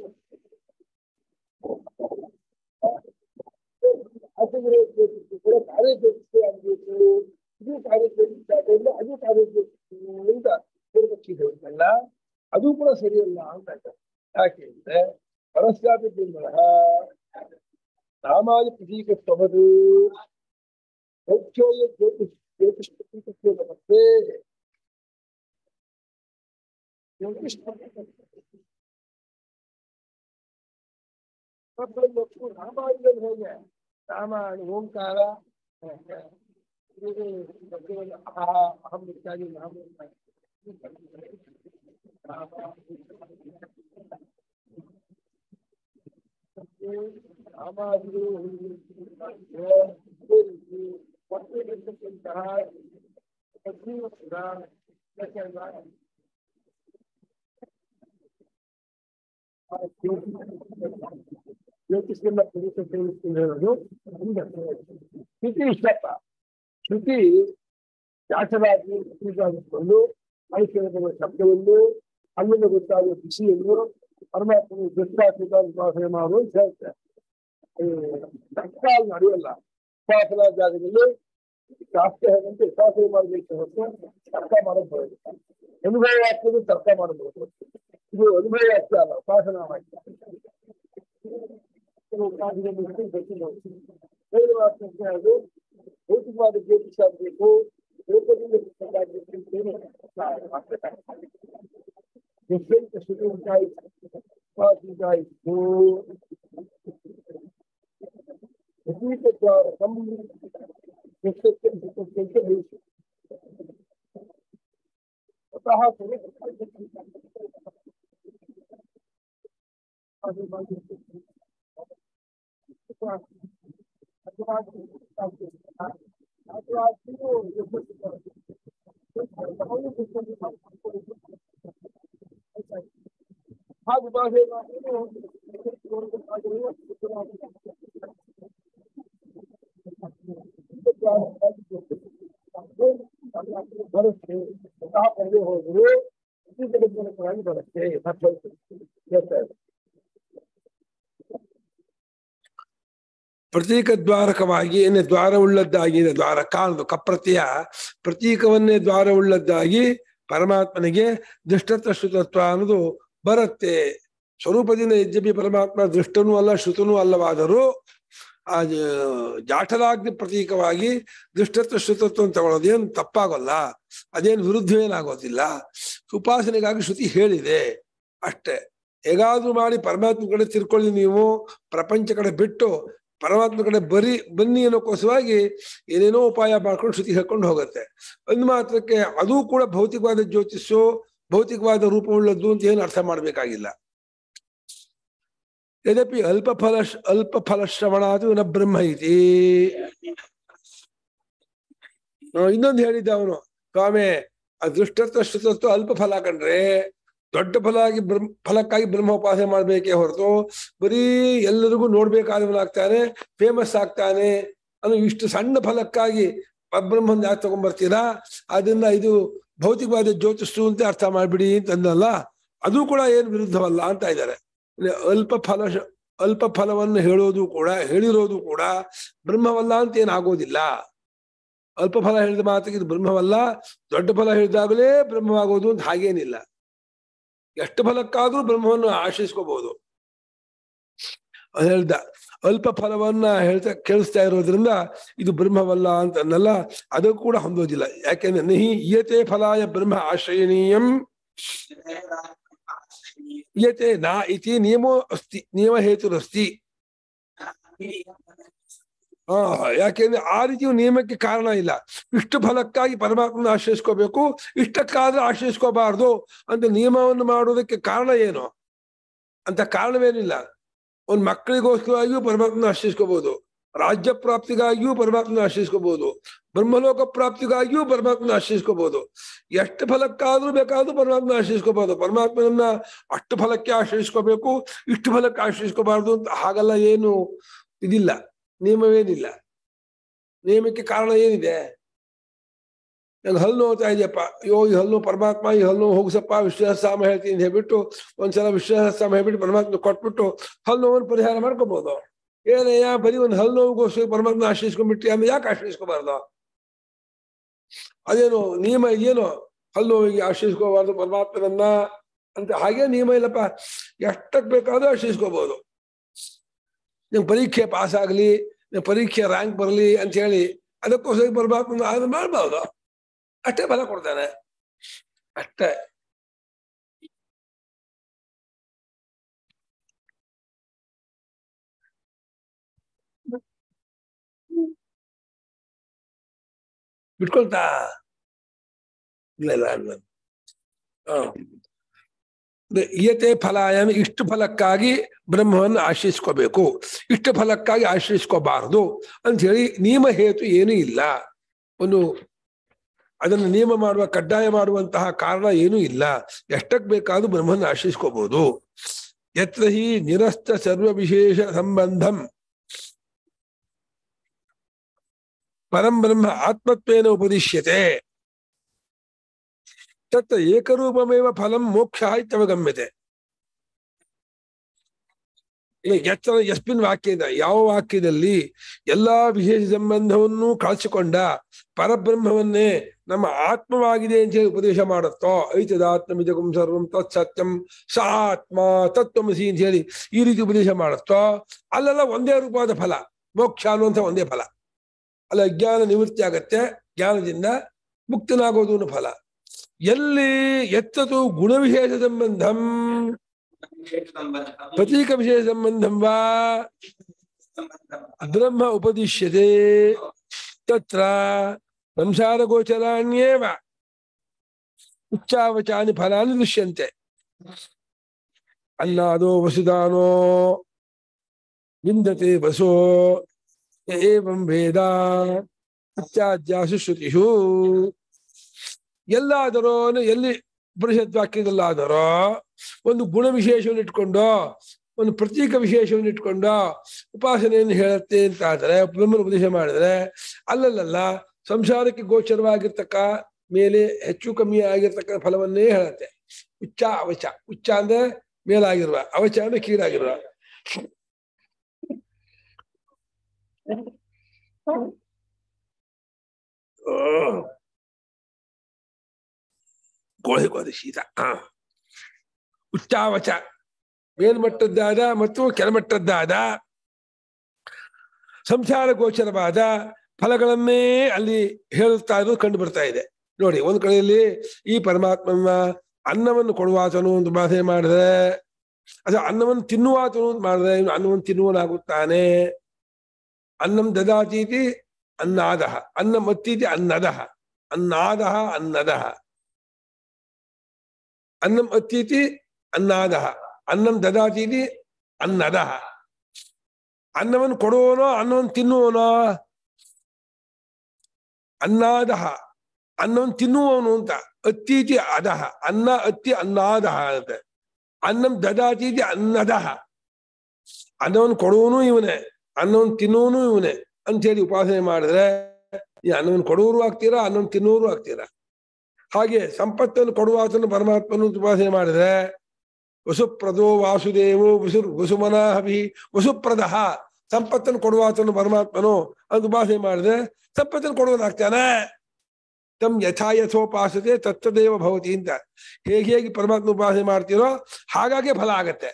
A: ಆಸೆಗಳು ಕೂಡ ಕಾರ್ಯಜ್ಯೋತಿಷ್ಯ ಆಗಬೇಕು ಇದು ಕಾರ್ಯಜ್ಯೋತಿಷ್ಯ ಆದ್ದರಿಂದ ಅದು ಕಾರ್ಯಜ್ಯೋತಿಷ್ಯ ಅಂತ ಪೂರ್ವಪಕ್ಷಿ ಹೇಳ್ತಲ್ಲ ಅದು ಕೂಡ ಸರಿಯಲ್ಲ ಅಂತ ಹೇಳ್ತಾರೆ. ಯಾಕೆ ಅಂದ್ರೆ ಪರಸ್ಯಾಪಿ ಬಿಂಬಳ ಸಾಮಾನ್ಯ ಪ್ರತೀಕತ್ವದು ಸೌಖ್ಯೋಯ ಜ್ಯೋತಿಷ್ ಜ್ಯೋತಿಷ್ ಪ್ರತೀಕತ್ವ ಮತ್ತೆ ರಾಮಾಯಣದಲ್ಲಿ ಹೇಗೆ ರಾಮ ಓಂಕಾರ ಇದು ಪ್ರತಿಯೊಂದು ಅಹ ಅಹಂ ಇತ್ಯಾದಿ ನಾಮ ರಾಮಾದಿಗಳು ಒಟ್ಟಿಗಿರ್ತಕ್ಕಂತಹ ಪ್ರತಿಯೊಂದು ಕೂಡ ಯಾಕೆಂದ್ರೆ ಜ್ಯೋತಿಷ್ಯನ್ನ ಪುರುಷ ಸೇರಿಸ್ತಿರೋದು ಶ್ರುತಿ ಇಷ್ಟಪ್ಪ ಶ್ರುತಿ ಶಾಸನಾಗಿ ಸ್ವೀಕರಿಸಿಕೊಂಡು ಐಶ್ವರ್ಯದ ಶಬ್ದವನ್ನು ಅಲ್ಲಿಂದ ಗೊತ್ತಾಗುವ ಖುಷಿಯನ್ನು ಪರಮಾತ್ಮನ ದೃಷ್ಟಾತ್ಮಕ ಉಪಾಸನೆ ಮಾಡು ಅಂತ ಹೇಳ್ತಾರೆ ತತ್ಕಾಲ ನಡೆಯಲ್ಲ ಉಪಾಸನಾ ಜಾಗದಲ್ಲಿ ಶಾಸ್ತ್ರ ಹೇಗಂತೆ ಉಪಾಸನೆ ಮಾಡಬೇಕು ಹೊರತು ತರ್ಕ ಮಾಡೋದು ಬರೋದಿಲ್ಲ ಅನುಭವ ಆಗ್ತದೆ ತರ್ಕ ಮಾಡಬಹುದು ಇದು ಅನುಭವ ಅಷ್ಟೇ ಅಲ್ಲ ಉಪಾಸನಾ ವಾಕ್ಯ ಅದು ಭೌತಿಕವಾದ ಜ್ಯೋತಿಷ ಆಗಬೇಕು ರೂಪದಿಂದ ಎಷ್ಟೆಂತ ಸುಖ ಉಂಟಾಯಿತು ಉಪಾಸಿತಾಯಿತು ಪ್ರತೀಕದ್ವಾರಕಂ ಎಷ್ಟಕ್ಕೆ ಸುಖಕ್ಕೆ ಬೇಕು ಸ್ವತಃ ಅದು ಹಾಗೆ ಭಾಷೆ ಬರುತ್ತೆ ಸ್ವತಃ ಪಡೆದೇ ಹೋದ್ರು ಮೂಲಕವಾಗಿ ಬರುತ್ತೆ ಹೇಳ್ತಾರೆ
D: ಪ್ರತೀಕ ದ್ವಾರಕವಾಗಿ ಏನೇ ದ್ವಾರವುಳ್ಳದ್ದಾಗಿ ದ್ವಾರಕ ಅನ್ನೋದು ಕಪ್ರತ್ಯಯ ಪ್ರತೀಕವನ್ನೇ ದ್ವಾರವುಳ್ಳದ್ದಾಗಿ ಪರಮಾತ್ಮನಿಗೆ ದುಷ್ಟತ್ವ ಶ್ರುತತ್ವ ಅನ್ನೋದು ಬರುತ್ತೆ ಸ್ವರೂಪದಿಂದ ಯಜ್ಞಪಿ ಪರಮಾತ್ಮ ದೃಷ್ಟನೂ ಅಲ್ಲ ಶ್ರುತನೂ ಅಲ್ಲವಾದರೂ ಆ ಜ- ಜಾಠರಾಗ್ನಿ ಪ್ರತೀಕವಾಗಿ ದುಷ್ಟತ್ವ ಶ್ರುತತ್ವ ಅಂತ ತಗೊಳ್ಳೋದೇನು ತಪ್ಪಾಗೋಲ್ಲ ಅದೇನು ವಿರುದ್ಧವೇನಾಗೋದಿಲ್ಲ ಉಪಾಸನೆಗಾಗಿ ಶ್ರುತಿ ಹೇಳಿದೆ ಅಷ್ಟೇ ಹೇಗಾದ್ರೂ ಮಾಡಿ ಪರಮಾತ್ಮ ಕಡೆ ತಿರ್ಕೊಳ್ಳಿ ನೀವು ಪ್ರಪಂಚ ಕಡೆ ಬಿಟ್ಟು ಪರಮಾತ್ಮ ಕಡೆ ಬರೀ ಬನ್ನಿ ಅನ್ನೋಕ್ಕೋಸ್ಕರವಾಗಿ ಏನೇನೋ ಉಪಾಯ ಮಾಡ್ಕೊಂಡು ಶ್ರುತಿ ಹೇಳ್ಕೊಂಡು ಹೋಗುತ್ತೆ ಒಂದು ಮಾತ್ರಕ್ಕೆ ಅದು ಕೂಡ ಭೌತಿಕವಾದ ಜ್ಯೋತಿಷು ಭೌತಿಕವಾದ ರೂಪವುಳ್ಳದ್ದು ಅಂತ ಏನು ಅರ್ಥ ಮಾಡ್ಬೇಕಾಗಿಲ್ಲ ಯದಪಿ ಅಲ್ಪ ಫಲ ಅಲ್ಪ ಫಲ ಶ್ರವಣಾದು ನ ಬ್ರಹ್ಮ ಇತಿ ಇನ್ನೊಂದು ಹೇಳಿದ್ದ ಅವನು ಸ್ವಾಮಿ ಅದೃಷ್ಟತ್ವ ಶ್ರುತತ್ವ ಅಲ್ಪ ಫಲ ಕಂಡ್ರೆ ದೊಡ್ಡ ಫಲ ಆಗಿ ಬ್ರಹ್ಮ ಫಲಕ್ಕಾಗಿ ಬ್ರಹ್ಮೋಪಾಸನೆ ಮಾಡ್ಬೇಕೇ ಹೊರತು ಬರೀ ಎಲ್ಲರಿಗೂ ನೋಡ್ಬೇಕಾದವನಾಗ್ತಾನೆ ಫೇಮಸ್ ಆಗ್ತಾನೆ ಅನ್ನೋ ಇಷ್ಟು ಸಣ್ಣ ಫಲಕ್ಕಾಗಿ ಪರಬ್ರಹ್ಮನ್ ಯಾಕೆ ತಗೊಂಡ್ಬರ್ತೀರಾ ಅದರಿಂದ ಇದು ಭೌತಿಕವಾದ ಜ್ಯೋತಿಷು ಅಂತ ಅರ್ಥ ಮಾಡ್ಬಿಡಿ ಅಂತಂದಲ್ಲ ಅದು ಕೂಡ ಏನು ವಿರುದ್ಧವಲ್ಲ ಅಂತ ಇದ್ದಾರೆ ಅಂದ್ರೆ ಅಲ್ಪ ಫಲ ಅಲ್ಪ ಫಲವನ್ನು ಹೇಳೋದು ಕೂಡ ಹೇಳಿರೋದು ಕೂಡ ಬ್ರಹ್ಮವಲ್ಲ ಅಂತ ಏನಾಗೋದಿಲ್ಲ ಅಲ್ಪ ಫಲ ಹೇಳಿದ ಮಾತಿಗೆ ಇದು ಬ್ರಹ್ಮವಲ್ಲ ದೊಡ್ಡ ಫಲ ಹೇಳಿದಾಗಲೇ ಬ್ರಹ್ಮವಾಗೋದು ಅಂತ ಹಾಗೇನಿಲ್ಲ ಎಷ್ಟು ಫಲಕ್ಕಾದ್ರೂ ಬ್ರಹ್ಮವನ್ನು ಆಶ್ರಯಿಸ್ಕೋಬಹುದು ಅದ್ ಹೇಳ್ದ ಅಲ್ಪ ಫಲವನ್ನ ಹೇಳ್ತಾ ಕೇಳಿಸ್ತಾ ಇರೋದ್ರಿಂದ ಇದು ಬ್ರಹ್ಮವಲ್ಲ ಅಂತ ಅನ್ನಲ್ಲ ಅದು ಕೂಡ ಹೊಂದೋದಿಲ್ಲ ಯಾಕೆಂದ್ರೆ ನಹಿ ಇಯತೆ ಫಲಾಯ ಬ್ರಹ್ಮ ಆಶ್ರಯಣೀಯಂ ಇಯತೆ ನಾ ಇತಿ ನಿಯಮೋ ಅಸ್ತಿ ನಿಯಮ ಹೇತುರಸ್ತಿ ಆ ಯಾಕೆಂದ್ರೆ ಆ ರೀತಿಯ ನಿಯಮಕ್ಕೆ ಕಾರಣ ಇಲ್ಲ ಇಷ್ಟು ಫಲಕ್ಕಾಗಿ ಪರಮಾತ್ಮನ ಆಶ್ರಯಿಸ್ಕೋಬೇಕು ಇಷ್ಟಕ್ಕಾದ್ರೆ ಆಶ್ರಯಿಸ್ಕೋಬಾರ್ದು ಅಂತ ನಿಯಮವನ್ನು ಮಾಡೋದಕ್ಕೆ ಕಾರಣ ಏನು ಅಂತ ಕಾರಣವೇನಿಲ್ಲ ಒಂದ್ ಮಕ್ಕಳಿಗೋಸ್ಕರವಾಗಿಯೂ ಪರಮಾತ್ಮನ ಆಶ್ರಯಿಸ್ಕೋಬಹುದು ರಾಜ್ಯ ಪ್ರಾಪ್ತಿಗಾಗಿಯೂ ಪರಮಾತ್ಮನ ಆಶ್ರಯಿಸ್ಕೋಬಹುದು ಬ್ರಹ್ಮಲೋಕ ಪ್ರಾಪ್ತಿಗಾಗಿಯೂ ಪರಮಾತ್ಮನ ಆಶ್ರಯಿಸ್ಕೋಬಹುದು ಎಷ್ಟು ಫಲಕ್ಕಾದ್ರೂ ಬೇಕಾದ್ರೂ ಪರಮಾತ್ಮನ ಆಶ್ರಯಿಸ್ಕೋಬಹುದು ಪರಮಾತ್ಮನನ್ನ ಅಷ್ಟು ಫಲಕ್ಕೆ ಆಶ್ರಯಿಸ್ಕೋಬೇಕು ಇಷ್ಟು ಫಲಕ್ಕೆ ಆಶ್ರಯಿಸ್ಕೋಬಾರ್ದು ಅಂತ ಹಾಗೆಲ್ಲ ಏನು ಇದಿಲ್ಲ ನಿಯಮವೇನಿಲ್ಲ ನಿಯಮಕ್ಕೆ ಕಾರಣ ಏನಿದೆ ನಂಗೆ ಹಲ್ಲು ನೋವ್ತಾ ಇದೆಯಪ್ಪ ಅಯ್ಯೋ ಈ ಹಲ್ಲು ಪರಮಾತ್ಮ ಈ ಹಲ್ಲು ಹೋಗಿಸಪ್ಪ ವಿಶ್ವಾಸಾಮ ಹೇಳ್ತೀನಿ ಅಂತ ಹೇಳ್ಬಿಟ್ಟು ಒಂದ್ಸಲ ವಿಶ್ವಾಸಾಮ ಹೇಳ್ಬಿಟ್ಟು ಪರಮಾತ್ಮ ಕೊಟ್ಬಿಟ್ಟು ಹಲ್ಲು ನೋವನ್ನು ಪರಿಹಾರ ಮಾಡ್ಕೋಬಹುದು ಏನಯ್ಯ ಬರೀ ಒಂದು ಹಲ್ಲು ನೋವಿಗೋಸ್ಕರ ಪರಮಾತ್ಮ ಆಶ್ರಯಿಸ್ಕೊಂಡ್ಬಿಟ್ಟು ಆಮೇಲೆ ಯಾಕೆ ಆಶ್ರಯಿಸ್ಕೋಬಾರ್ದು ಅದೇನು ನಿಯಮ ಏನು ಹಲ್ಲು ನೋವಿಗೆ ಆಶ್ರಯಿಸ್ಕೋಬಾರ್ದು ಪರಮಾತ್ಮನನ್ನ ಅಂತ ಹಾಗೆ ನಿಯಮ ಇಲ್ಲಪ್ಪ ಎಷ್ಟಕ್ ಬೇಕಾದ್ರೂ ಆಶ್ರಯಿಸ್ಕೋಬಹುದು ನಿಮ್ಗೆ ಪರೀಕ್ಷೆ ಪಾಸ್ ಆಗ್ಲಿ ನಿಮ್ ಪರೀಕ್ಷೆ ರ್ಯಾಂಕ್ ಬರಲಿ ಅಂತ ಹೇಳಿ ಅದಕ್ಕೋಸ್ಕರ ಪರಮಾತ್ಮ ಅದನ್ನ ಮಾಡ್ಬೋದು ಅಷ್ಟೇ ಫಲ ಕೊಡ್ತಾನೆ ಅಷ್ಟೇ ಬಿಟ್ಕೊಳ್ತಾ ಇಲ್ಲ ಇಲ್ಲ ಇಲ್ಲ ಹ. ಅದೇ ಇಯತೆ ಫಲಾಯನ ಇಷ್ಟು ಫಲಕ್ಕಾಗಿ ಬ್ರಹ್ಮವನ್ನು ಆಶ್ರಯಿಸ್ಕೋಬೇಕು ಇಷ್ಟು ಫಲಕ್ಕಾಗಿ ಆಶ್ರಯಿಸ್ಕೋಬಾರದು ಅಂತ ಹೇಳಿ ನಿಯಮ ಹೇತು ಏನೂ ಇಲ್ಲ ಒಂದು ಅದನ್ನು ನಿಯಮ ಮಾಡುವ ಕಡ್ಡಾಯ ಮಾಡುವಂತಹ ಕಾರಣ ಏನೂ ಇಲ್ಲ ಎಷ್ಟಕ್ ಬೇಕಾದ್ರೂ ಬ್ರಹ್ಮನ ಆಶ್ರಯಿಸ್ಕೋಬಹುದು ಯತ್ರ ಹಿ ನಿರಸ್ತ ಸರ್ವ ವಿಶೇಷ ಸಂಬಂಧಂ ಪರಂ ಬ್ರಹ್ಮ ಆತ್ಮತ್ವೇನ ಉಪದಿಶ್ಯತೆ ತತ್ ಏಕರೂಪಮೇವ ಫಲಂ ಮೋಕ್ಷ ಇತ್ಯವಗಮ್ಯತೆ ಈಗ ಎತ್ತರ ಯಸ್ಮಿನ್ ವಾಕ್ಯದ ಯಾವ ವಾಕ್ಯದಲ್ಲಿ ಎಲ್ಲಾ ವಿಶೇಷ ಸಂಬಂಧವನ್ನು ಕಳಚಿಕೊಂಡ ಪರಬ್ರಹ್ಮವನ್ನೇ ನಮ್ಮ ಆತ್ಮವಾಗಿದೆ ಅಂತ ಹೇಳಿ ಉಪದೇಶ ಮಾಡುತ್ತೋ ಐತದಾತ್ಮಮಿದಕಂ ಸರ್ವಂ ತತ್ ಸತ್ಯಂ ಸ ಆತ್ಮ ತತ್ವಮಸಿ ಅಂತ ಹೇಳಿ ಈ ರೀತಿ ಉಪದೇಶ ಮಾಡುತ್ತೋ ಅಲ್ಲೆಲ್ಲ ಒಂದೇ ರೂಪವಾದ ಫಲ ಮೋಕ್ಷ ಅನ್ನುವಂಥ ಒಂದೇ ಫಲ ಅಲ್ಲ ಜ್ಞಾನ ನಿವೃತ್ತಿ ಆಗತ್ತೆ ಜ್ಞಾನದಿಂದ ಮುಕ್ತನಾಗೋದು ಅನ್ನೋ ಫಲ ಎಲ್ಲಿ ಎತ್ತದು ಗುಣವಿಶೇಷ ಸಂಬಂಧಂ ಪ್ರತೀಕ ವಿಶೇಷ ಸಂಬಂಧಂ ವಾ ಬ್ರಹ್ಮ ಉಪದಿಶ್ಯತೆ ತತ್ರ ಸಂಸಾರ ಗೋಚರಾಣ್ಯೇವ ಉಚ್ಚಾವಚಾನಿ ಫಲಾನಿ ದೃಶ್ಯಂತೆ ಅನ್ನಾದೋ ವಸುದಾನೋ ವಿಂದತೆ ವಸೋ ಯ ಏವಂ ವೇದ ಇತ್ಯಾದ್ಯಾಸು ಶ್ರುತಿಷು ಎಲ್ಲಾದರೋ ಎಲ್ಲಿ ಉಪನಿಷತ್ ವಾಕ್ಯದಲ್ಲಾದರೋ ಒಂದು ಗುಣ ವಿಶೇಷವನ್ನು ಇಟ್ಕೊಂಡು ಒಂದು ಪ್ರತೀಕ ವಿಶೇಷವನ್ನು ಇಟ್ಕೊಂಡು ಉಪಾಸನೆಯನ್ನು ಹೇಳುತ್ತೆ ಅಂತ ಆದ್ರೆ ಬ್ರಹ್ಮನ ಉಪದೇಶ ಮಾಡಿದ್ರೆ ಅಲ್ಲಲ್ಲ ಸಂಸಾರಕ್ಕೆ ಗೋಚರವಾಗಿರ್ತಕ್ಕ ಮೇಲೆ ಹೆಚ್ಚು ಕಮ್ಮಿ ಆಗಿರ್ತಕ್ಕ ಫಲವನ್ನೇ ಹೇಳುತ್ತೆ ಉಚ್ಚ ಅವಚ ಉಚ್ಚ ಅಂದ್ರೆ ಮೇಲಾಗಿರುವ ಅವಚ ಅಂದ್ರೆ ಕೀಳಾಗಿರುವ ಗೋಳಿ ಗೋಧಿ ಶೀತ ಹ ಉಚ್ಚಾವಚ ಮೇಲ್ಮಟ್ಟದ್ದಾದ ಮತ್ತು ಕೆಳಮಟ್ಟದ್ದಾದ ಸಂಸಾರ ಗೋಚರವಾದ ಫಲಗಳನ್ನೇ ಅಲ್ಲಿ ಹೇಳುತ್ತಾ ಇರೋದು ಕಂಡು ಬರ್ತಾ ಇದೆ ನೋಡಿ ಒಂದ್ ಕಡೆಯಲ್ಲಿ ಈ ಪರಮಾತ್ಮನ ಅನ್ನವನ್ನು ಕೊಡುವಾತನು ಒಂದು ಭಾಷೆ ಮಾಡಿದ್ರೆ ಅಥವಾ ಅನ್ನವನ್ನು ತಿನ್ನುವಾತನು ಅಂತ ಮಾಡಿದ್ರೆ ಇವನು ಅನ್ನವನ್ನು ತಿನ್ನುವನಾಗುತ್ತಾನೆ ಅನ್ನಂ ದದಾತೀತಿ ಅನ್ನಾದ ಅನ್ನಂ ಅತ್ತೀತಿ ಅನ್ನದ ಅನ್ನಾದ ಅನ್ನದ ಅನ್ನಂ ಅತ್ತೀತಿ ಅನ್ನಾದ ಅನ್ನಂ ದದಾತೀತಿ ಅನ್ನದ ಅನ್ನವನ್ನು ಕೊಡುವನೋ ಅನ್ನವನ್ನು ತಿನ್ನುವನೋ ಅನ್ನಾದ ಅನ್ನವನ್ನು ತಿನ್ನುವವನು ಅಂತ ಅತ್ತೀತಿ ಅದಹ ಅನ್ನ ಅತ್ತಿ ಅನ್ನಾದ ಅಂತ ಅನ್ನಂ ದದಾತೀತಿ ಅನ್ನದ ಅನ್ನವನ್ನು ಕೊಡುವನು ಇವನೇ ಅನ್ನವನ್ನು ತಿನ್ನುವನು ಇವನೇ ಅಂತೇಳಿ ಉಪಾಸನೆ ಮಾಡಿದ್ರೆ ಈ ಅನ್ನವನ್ನು ಕೊಡುವರು ಆಗ್ತೀರಾ ಅನ್ನವನ್ನು ತಿನ್ನುವರು ಆಗ್ತೀರಾ ಹಾಗೆ ಸಂಪತ್ತನ್ನು ಕೊಡುವಾತನು ಪರಮಾತ್ಮನು ಉಪಾಸನೆ ಮಾಡಿದ್ರೆ ವಸುಪ್ರದೋ ವಾಸುದೇವೋ ವಸು ವಸುಮನಾಹವಿ ವಸುಪ್ರದ ಸಂಪತ್ತನ್ನು ಕೊಡುವಾತನು ಪರಮಾತ್ಮನು ಅಂತ ಉಪಾಸನೆ ಮಾಡಿದ್ರೆ ಸಂಪತ್ತನ್ನು ಕೊಡುವನಾಗ್ತಾನೆ ತಮ್ ಯಥಾ ಯಥೋಪಾಸತೆ ತತ್ತದೇವ ಭವತಿ ಅಂತ ಹೇಗೆ ಹೇಗೆ ಪರಮಾತ್ಮ ಉಪಾಸನೆ ಮಾಡ್ತೀರೋ ಹಾಗಾಗಿ ಫಲ ಆಗತ್ತೆ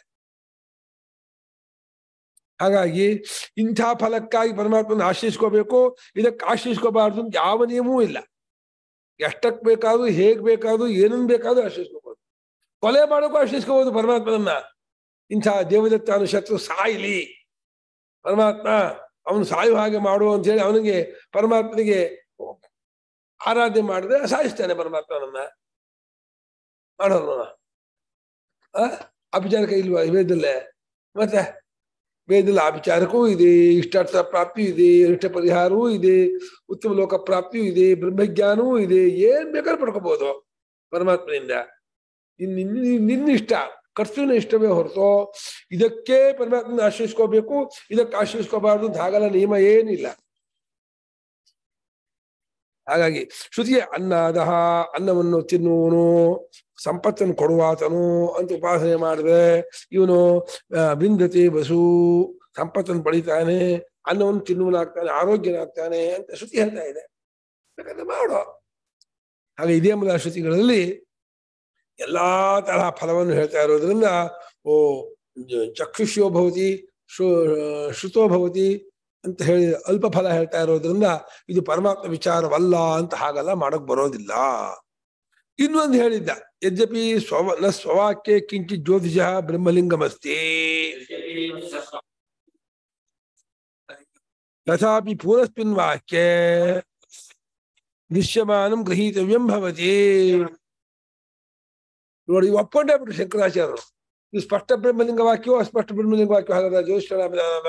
D: ಹಾಗಾಗಿ ಇಂಥ ಫಲಕ್ಕಾಗಿ ಪರಮಾತ್ಮನ ಆಶ್ರಯಿಸ್ಕೋಬೇಕು ಇದಕ್ಕೆ ಆಶ್ರಯಿಸ್ಕೋಬಾರ್ದು ಅಂತ ಯಾವ ನಿಯಮವೂ ಇಲ್ಲ ಎಷ್ಟಕ್ ಬೇಕಾದ್ರೂ ಹೇಗ್ ಬೇಕಾದ್ರೂ ಏನನ್ ಬೇಕಾದ್ರೂ ಆಶ್ರಯಿಸ್ಕೋಬಹುದು ಕೊಲೆ ಮಾಡೋಕ್ಕೂ ಆಶ್ರಯಿಸ್ಕೋಬಹುದು ಪರಮಾತ್ಮನನ್ನ ಇಂಥ ದೇವದತ್ತಾನು ಶತ್ರು ಸಾಯ್ಲಿ ಪರಮಾತ್ಮ ಅವನು ಸಾಯು ಹಾಗೆ ಮಾಡು ಅಂತ ಹೇಳಿ ಅವನಿಗೆ ಪರಮಾತ್ಮನಿಗೆ ಆರಾಧನೆ ಮಾಡಿದ್ರೆ ಸಾಯಿಸ್ತಾನೆ ಪರಮಾತ್ಮನನ್ನ ಮಾಡೋಲ್ಲ ಆ ಅಭಿಚಾರಕ ಇಲ್ವಾ ವೇದಲ್ಲೇ ಮತ್ತೆ ವೇದದಲ್ಲಿ ಅಭಿಚಾರಕೂ ಇದೆ ಇಷ್ಟಾರ್ಥ ಪ್ರಾಪ್ತಿಯೂ ಇದೆ ಇಷ್ಟ ಪರಿಹಾರವೂ ಇದೆ ಉತ್ತಮ ಲೋಕ ಪ್ರಾಪ್ತಿಯೂ ಇದೆ ಬ್ರಹ್ಮಜ್ಞಾನವೂ ಇದೆ ಏನ್ ಬೇಕಾದ್ರೂ ಪಡ್ಕೋಬಹುದು ಪರಮಾತ್ಮನಿಂದ ಇನ್ ನಿನ್ನ ನಿನ್ನಿಷ್ಟ ಕರ್ತೃನ ಇಷ್ಟವೇ ಹೊರತು ಇದಕ್ಕೆ ಪರಮಾತ್ಮನ ಆಶ್ರಯಿಸ್ಕೋಬೇಕು ಇದಕ್ಕೆ ಆಶ್ರಯಿಸ್ಕೋಬಾರ್ದು ಅಂತ ಹಾಗಲ್ಲ ನಿಯಮ ಏನಿಲ್ಲ ಹಾಗಾಗಿ ಶ್ರುತಿಯ ಅನ್ನದಹ ಅನ್ನವನ್ನು ತಿನ್ನುವನು ಸಂಪತ್ತನ್ನು ಕೊಡುವಾತನು ಅಂತ ಉಪಾಸನೆ ಮಾಡಿದ್ರೆ ಇವನು ಬಿಂದತೆ ಬಸು ಸಂಪತ್ತನ್ನು ಪಡಿತಾನೆ ಅನ್ನವನ್ನು ತಿನ್ನುವನಾಗ್ತಾನೆ ಆರೋಗ್ಯನಾಗ್ತಾನೆ ಅಂತ ಶ್ರುತಿ ಹೇಳ್ತಾ ಇದೆ ಯಾಕಂದ್ರೆ ಮಾಡೋ ಹಾಗೆ ಇದೇ ಮೊದಲ ಶ್ರುತಿಗಳಲ್ಲಿ ಎಲ್ಲಾ ತರಹ ಫಲವನ್ನು ಹೇಳ್ತಾ ಇರೋದ್ರಿಂದ ಓ ಚಕ್ಷುಷ್ಯೋ ಭವತಿ ಶ್ರುತೋ ಭವತಿ ಅಂತ ಹೇಳಿ ಅಲ್ಪ ಫಲ ಹೇಳ್ತಾ ಇರೋದ್ರಿಂದ ಇದು ಪರಮಾತ್ಮ ವಿಚಾರವಲ್ಲ ಅಂತ ಹಾಗಲ್ಲ ಮಾಡಕ್ ಬರೋದಿಲ್ಲ ಇನ್ನೊಂದು ಹೇಳಿದ್ದ ಯದ್ಯಪಿ ಸ್ವವ ನ ಸ್ವವಾಕ್ಯ ಕಿಂಚಿತ್ ಜ್ಯೋತಿಷ ಬ್ರಹ್ಮಲಿಂಗಮಸ್ತಿ ತಥಾಪಿ ಪೂರ್ವಸ್ಮಿನ್ ವಾಕ್ಯೆ ದೃಶ್ಯಮಾನಂ ಗೃಹೀತವ್ಯಂ ಭವತಿ ನೋಡಿ ಇವು ಒಪ್ಕೊಂಡೇ ಬಿಟ್ರು ಶಂಕರಾಚಾರ್ಯರು ಇದು ಸ್ಪಷ್ಟ ಬ್ರಹ್ಮಲಿಂಗ ವಾಕ್ಯವೋ ಅಸ್ಪಷ್ಟ ಬ್ರಹ್ಮಲಿಂಗ ವಾಕ್ಯ ಹಾಗಾದ್ರೆ ಜ್ಯೋತಿಷ್ಠ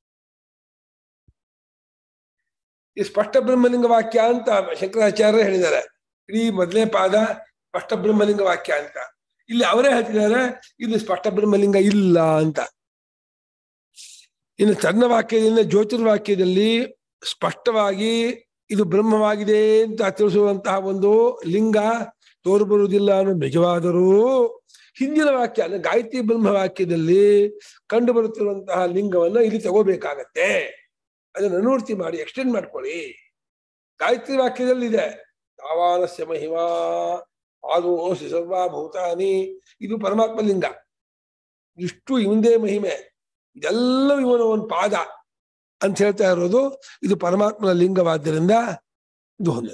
D: ಈ ಸ್ಪಷ್ಟ ಬ್ರಹ್ಮಲಿಂಗ ವಾಕ್ಯ ಅಂತ ಶಂಕರಾಚಾರ್ಯರು ಹೇಳಿದ್ದಾರೆ ಇಡೀ ಮೊದಲನೇ ಪಾದ ಸ್ಪಷ್ಟ ಬ್ರಹ್ಮಲಿಂಗ ವಾಕ್ಯ ಅಂತ ಇಲ್ಲಿ ಅವರೇ ಹೇಳ್ತಿದ್ದಾರೆ ಇದು ಸ್ಪಷ್ಟ ಬ್ರಹ್ಮಲಿಂಗ ಇಲ್ಲ ಅಂತ ಇನ್ನು ತನ್ನ ವಾಕ್ಯದಿಂದ ಜ್ಯೋತಿರ್ವಾಕ್ಯದಲ್ಲಿ ಸ್ಪಷ್ಟವಾಗಿ ಇದು ಬ್ರಹ್ಮವಾಗಿದೆ ಅಂತ ತಿಳಿಸುವಂತಹ ಒಂದು ಲಿಂಗ ತೋರ್ಬರುವುದಿಲ್ಲ ಅನ್ನೋ ನಿಜವಾದರೂ ಹಿಂದಿನ ವಾಕ್ಯ ಅಂದ್ರೆ ಗಾಯತ್ರಿ ಬ್ರಹ್ಮ ವಾಕ್ಯದಲ್ಲಿ ಕಂಡು ಬರುತ್ತಿರುವಂತಹ ಲಿಂಗವನ್ನ ಇಲ್ಲಿ ತಗೋಬೇಕಾಗತ್ತೆ ಅದನ್ನ ಅನುವರ್ತಿ ಮಾಡಿ ಎಕ್ಸ್ಟೆಂಡ್ ಮಾಡ್ಕೊಳ್ಳಿ ಗಾಯತ್ರಿ ವಾಕ್ಯದಲ್ಲಿ ಇದೆ ತಾವಾನಸ್ಯ ಮಹಿಮಾ ಆದೋಸಿ ಸರ್ವಭೂತಾನಿ ಇದು ಪರಮಾತ್ಮ ಲಿಂಗ ಇಷ್ಟು ಇವಂದೇ ಮಹಿಮೆ ಇದೆಲ್ಲ ಇವನ ಒಂದು ಪಾದ ಅಂತ ಹೇಳ್ತಾ ಇರೋದು ಇದು ಪರಮಾತ್ಮನ ಲಿಂಗವಾದ್ದರಿಂದ ಇದು ಹೊಂದ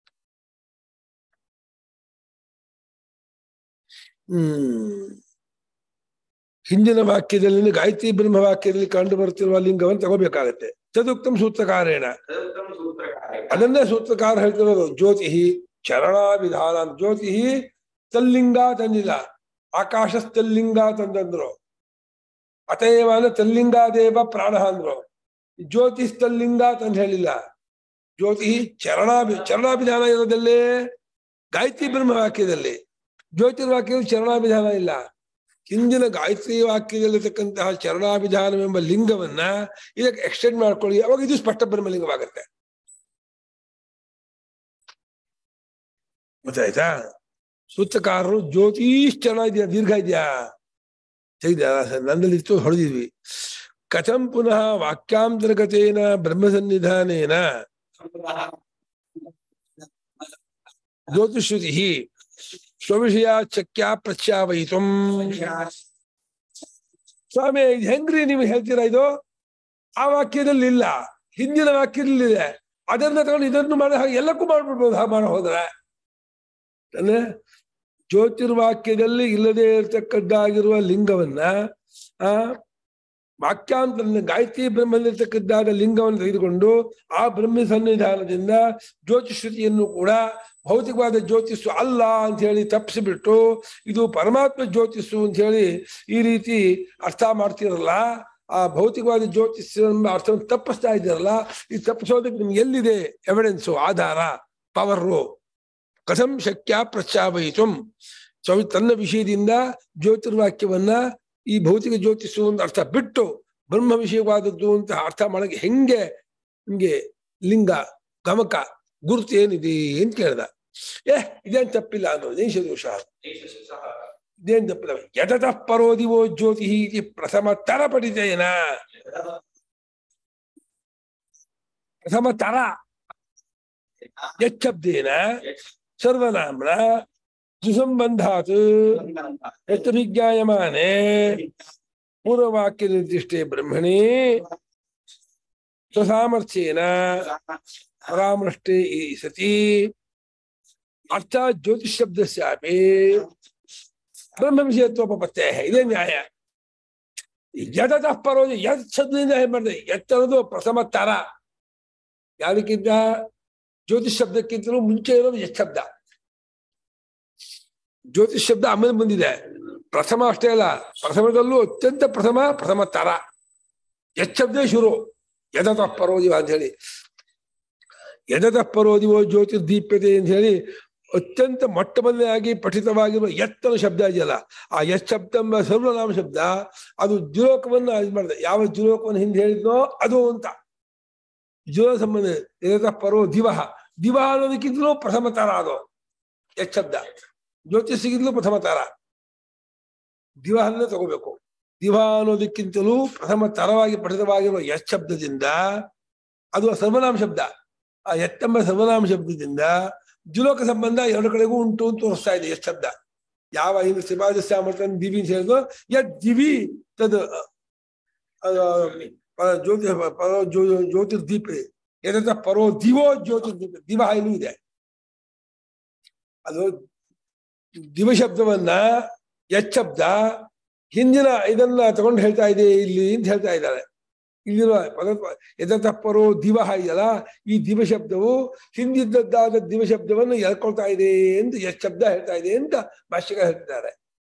D: ಹ್ಮ್ ಹಿಂದಿನ ವಾಕ್ಯದಲ್ಲಿ ಗಾಯತ್ರಿ ಬ್ರಹ್ಮ ವಾಕ್ಯದಲ್ಲಿ ಕಂಡು ಬರುತ್ತಿರುವ ಲಿಂಗವನ್ನು ತಗೋಬೇಕಾಗತ್ತೆ ತದುಕ್ತಂ ಸೂತ್ರಕಾರೇಣ
B: ತದುಕ್ತಂ ಸೂತ್ರಕಾರೇ
D: ಅದನ್ನೇ ಸೂತ್ರಕಾರ ಹೇಳ್ತಿರೋದು ಜ್ಯೋತಿ ಚರಣಾವಿಧಾನ ಜ್ಯೋತಿ ತಲ್ಲಿಂಗ ತಂದಿಲ್ಲ ಆಕಾಶ ತಲ್ಲಿಂಗ ತಂದಂದ್ರು ಅತಯವಾನ ತಲ್ಲಿಂಗಾದೇವ ಪ್ರಾಣ ಅಂದ್ರು ಜ್ಯೋತಿ ತಲ್ಲಿಂಗ ತಂದು ಹೇಳಿಲ್ಲ ಜ್ಯೋತಿ ಚರಣಾಭಿ ಚರಣಾಭಿಧಾನ ಇರೋದಲ್ಲೇ ಗಾಯತ್ರಿ ಬ್ರಹ್ಮ ವಾಕ್ಯದಲ್ಲಿ ಜ್ಯೋತಿರ್ವಾಕ್ಯದಲ್ಲಿ ಚರಣಾಭಿಧಾನ ಇಲ್ಲ ಹಿಂದಿನ ಗಾಯತ್ರಿ ವಾಕ್ಯದಲ್ಲಿರ್ತಕ್ಕಂತಹ ಚರಣಾಭಿಧಾನವೆಂಬ ಲಿಂಗವನ್ನ ಇದಕ್ಕೆ ಎಕ್ಸ್ಟೆಂಡ್ ಮಾಡ್ಕೊಳ್ಳಿ ಅವಾಗ ಇದು ಸ್ಪಷ್ಟ ಬ್ರಹ್ಮಲಿಂಗವಾಗತ್ತೆ ಗೊತ್ತಾಯ್ತಾ ಸೂತ್ರಕಾರರು ಜ್ಯೋತಿಷ್ ಚೆನ್ನಾಗಿದ್ಯಾ ದೀರ್ಘ ಇದೆಯಾ ತೆಗ್ದ್ಯಾ ನಂದಲ್ಲಿ ಇತ್ತು ಹೊಡೆದಿದ್ವಿ ಕಥಂ ಪುನಃ ವಾಕ್ಯಾಂತರ್ಗತೇನ ಬ್ರಹ್ಮಸನ್ನಿಧಾನೇನ ಜ್ಯೋತಿಶ್ರುತಿ ಸ್ವವಿಷಯ ಚಕ್ಯ ಪ್ರತ್ಯಾವಯಿತು ಸ್ವಾಮಿ ಇದು ಹೆಂಗ್ರಿ ನೀವು ಹೇಳ್ತೀರಾ ಇದು ಆ ವಾಕ್ಯದಲ್ಲಿ ಇಲ್ಲ ಹಿಂದಿನ ವಾಕ್ಯದಲ್ಲಿ ಇದೆ ಅದನ್ನ ತಗೊಂಡು ಇದನ್ನು ಮಾಡೋ ಹಾಗೆ ಎಲ್ಲಕ್ಕೂ ಮಾಡ್ಬಿಡ್ಬೋದು ಹಾಗೆ ಮಾಡೋ ಹೋದ್ರೆ ಅಂದ್ರೆ ಜ್ಯೋತಿರ್ವಾಕ್ಯದಲ್ಲಿ ಇಲ್ಲದೆ ಇರತಕ್ಕದ್ದಾಗಿರುವ ಲಿಂಗವನ್ನ ಆ ವಾಕ್ಯಾಂತರ ಗಾಯತ್ರಿ ಬ್ರಹ್ಮದಲ್ಲಿರ್ತಕ್ಕದ್ದಾದ ಲಿಂಗವನ್ನು ತೆಗೆದುಕೊಂಡು ಆ ಬ್ರಹ್ಮ ಸನ್ನಿಧಾನದಿಂದ ಜ್ಯೋತಿಶ್ರುತಿಯನ್ನು ಕೂಡ ಭೌತಿಕವಾದ ಜ್ಯೋತಿಸ್ಸು ಅಲ್ಲ ಅಂತ ಹೇಳಿ ತಪ್ಪಿಸಿಬಿಟ್ಟು ಇದು ಪರಮಾತ್ಮ ಜ್ಯೋತಿಸ್ಸು ಅಂತ ಹೇಳಿ ಈ ರೀತಿ ಅರ್ಥ ಮಾಡ್ತಿರಲ್ಲ ಆ ಭೌತಿಕವಾದ ಜ್ಯೋತಿಸ್ಸು ಎಂಬ ಅರ್ಥವನ್ನು ತಪ್ಪಿಸ್ತಾ ಇದ್ದೀರಲ್ಲ ಈ ತಪ್ಪಿಸೋದಕ್ಕೆ ನಿಮ್ಗೆ ಎಲ್ಲಿದೆ ಎವಿಡೆನ್ಸು ಆಧಾರ ಪವರು ಕಥಂ ಶಕ್ಯ ಪ್ರಚಾವಯಿತು ಸ್ವಾಮಿ ತನ್ನ ವಿಷಯದಿಂದ ಜ್ಯೋತಿರ್ವಾಕ್ಯವನ್ನ ಈ ಭೌತಿಕ ಜ್ಯೋತಿಷು ಒಂದು ಅರ್ಥ ಬಿಟ್ಟು ಬ್ರಹ್ಮ ವಿಷಯವಾದದ್ದು ಅಂತ ಅರ್ಥ ಮಾಡಕ್ಕೆ ಹೆಂಗೆ ನಿಮ್ಗೆ ಲಿಂಗ ಗಮಕ ಗುರುತು ಏನಿದೆ ಅಂತ ಕೇಳ್ದ ಏ ಇದೇನ್ ತಪ್ಪಿಲ್ಲ ಅನ್ನೋ ದೇಶ ದೋಷ ಇದೇನ್ ತಪ್ಪಿಲ್ಲ ಯತತಃ ಪರೋದಿವೋ ಜ್ಯೋತಿ ಇತಿ ಪ್ರಥಮ ತರ ಪಡಿತೇನ ಪ್ರಥಮ ತರ ಯಚ್ಛಬ್ದೇನ ಸರ್ವನಾಮ್ನ ಸುಸಂಬಂಧಾತ್ ಯತ್ವಿಜ್ಞಾಯಮಾನೆ ಪೂರ್ವವಾಕ್ಯ ನಿರ್ದಿಷ್ಟೇ ಬ್ರಹ್ಮಣಿ ಸ್ವಸಾಮರ್ಥ್ಯೇನ ಪರಾಮೃಷ್ಟೇ ಈ ಸತಿ ಅರ್ಥಾತ್ ಜ್ಯೋತಿಷ್ ಶಬ್ದಸ್ಯಾಪಿ ಬ್ರಹ್ಮ ವಿಷಯತ್ವೋಪತ್ತೇ ಇದೇ ನ್ಯಾಯ ಯತತಃ ಪರೋ ಯತ್ ಶಬ್ದದಿಂದ ಏನ್ ಮಾಡಿದೆ ಎತ್ತರದು ಪ್ರಥಮ ತರ ಯಾವ್ದಕ್ಕಿಂತ ಜ್ಯೋತಿಷ್ ಶಬ್ದಕ್ಕಿಂತಲೂ ಮುಂಚೆ ಇರೋದು ಯತ್ ಶಬ್ದ ಜ್ಯೋತಿಷ್ ಶಬ್ದ ಆಮೇಲೆ ಬಂದಿದೆ ಪ್ರಥಮ ಅಷ್ಟೇ ಅಲ್ಲ ಪ್ರಥಮದಲ್ಲೂ ಅತ್ಯಂತ ಪ್ರಥಮ ಪ್ರಥಮ ತರ ಯತ್ ಶಬ್ದ ಶುರು ಯದತಃ ಪರೋದಿವ ಅಂತ ಹೇಳಿ ಯದತಃ ಪರೋದಿವೋ ಜ್ಯೋತಿರ್ದೀಪ್ಯತೆ ಅಂತ ಹೇಳಿ ಅತ್ಯಂತ ಮೊಟ್ಟ ಮೊದಲನೆಯಾಗಿ ಪಠಿತವಾಗಿರುವ ಎತ್ತನ ಶಬ್ದ ಇದೆಯಲ್ಲ ಆ ಯತ್ ಶಬ್ದ ಎಂಬ ಸರ್ವನಾಮ ಶಬ್ದ ಅದು ದ್ಯುಲೋಕವನ್ನ ಇದು ಮಾಡಿದೆ ಯಾವ ದ್ಯುಲೋಕವನ್ನು ಹಿಂದೆ ಹೇಳಿದ್ನೋ ಅದು ಅಂತ ಜ್ವರ ಸಂಬಂಧ ಯದತಃ ಪರೋ ದಿವ ದಿವ ಅನ್ನೋದಕ್ಕಿಂತಲೂ ಪ್ರಥಮ ತರ ಅದು ಯತ್ ಶಬ್ದ ಜ್ಯೋತಿಷಿಗಿಂತಲೂ ಪ್ರಥಮ ತರ ದಿವ ಅನ್ನ ತಗೋಬೇಕು ದಿವ ಅನ್ನೋದಕ್ಕಿಂತಲೂ ಪ್ರಥಮ ತರವಾಗಿ ಪಠಿತವಾಗಿರುವ ಯತ್ ಶಬ್ದದಿಂದ ಅದು ಸರ್ವನಾಮ ಶಬ್ದ ಆ ಎತ್ತೆಂಬ ಸರ್ವನಾಮ ಶಬ್ದದಿಂದ ದ್ಯುಲೋಕ ಸಂಬಂಧ ಎರಡು ಕಡೆಗೂ ಉಂಟು ಅಂತ ತೋರಿಸ್ತಾ ಇದೆ ಯತ್ ಶಬ್ದ ಯಾವ ಹಿಂದೆ ಶ್ರೀಪಾದ ಸಾಮರ್ಥ್ಯ ದಿವಿ ಅಂತ ಹೇಳಿದ್ರು ಯದ್ ದಿವಿ ತದ್ ಅಹ್, ಪ- ಜ್ಯೋತಿ ಪರೋ ಜ್ಯೋ- ಜ್ಯೋತಿರ್ದೀಪ ಎದತ್ತ ಪರೋ ದಿವೋ ಜ್ಯೋತಿರ್ದೀಪ ದಿವ ಏನೂ ಇದೆ ಅದು ದಿವ ಶಬ್ದವನ್ನ ಯತ್ ಶಬ್ದ ಹಿಂದಿನ ಇದನ್ನ ತಗೊಂಡು ಹೇಳ್ತಾ ಇದೆ ಇಲ್ಲಿ ಅಂತ ಹೇಳ್ತಾ ಇದ್ದಾರೆ ಇಲ್ಲಿರುವ ಪದ ಯಥತಪ್ಪರೋ ದಿವ ಇದೆಯಲ್ಲ ಈ ದಿವ ಶಬ್ದವು ಹಿಂದಿದ್ದದ್ದಾದ ದಿವ ಶಬ್ದವನ್ನು ಎಳ್ಕೊಳ್ತಾ ಇದೆ ಅಂತ ಎಷ್ಟು ಶಬ್ದ ಹೇಳ್ತಾ ಇದೆ ಅಂತ ಭಾಷ್ಯಕಾರ ಹೇಳ್ತಿದ್ದಾರೆ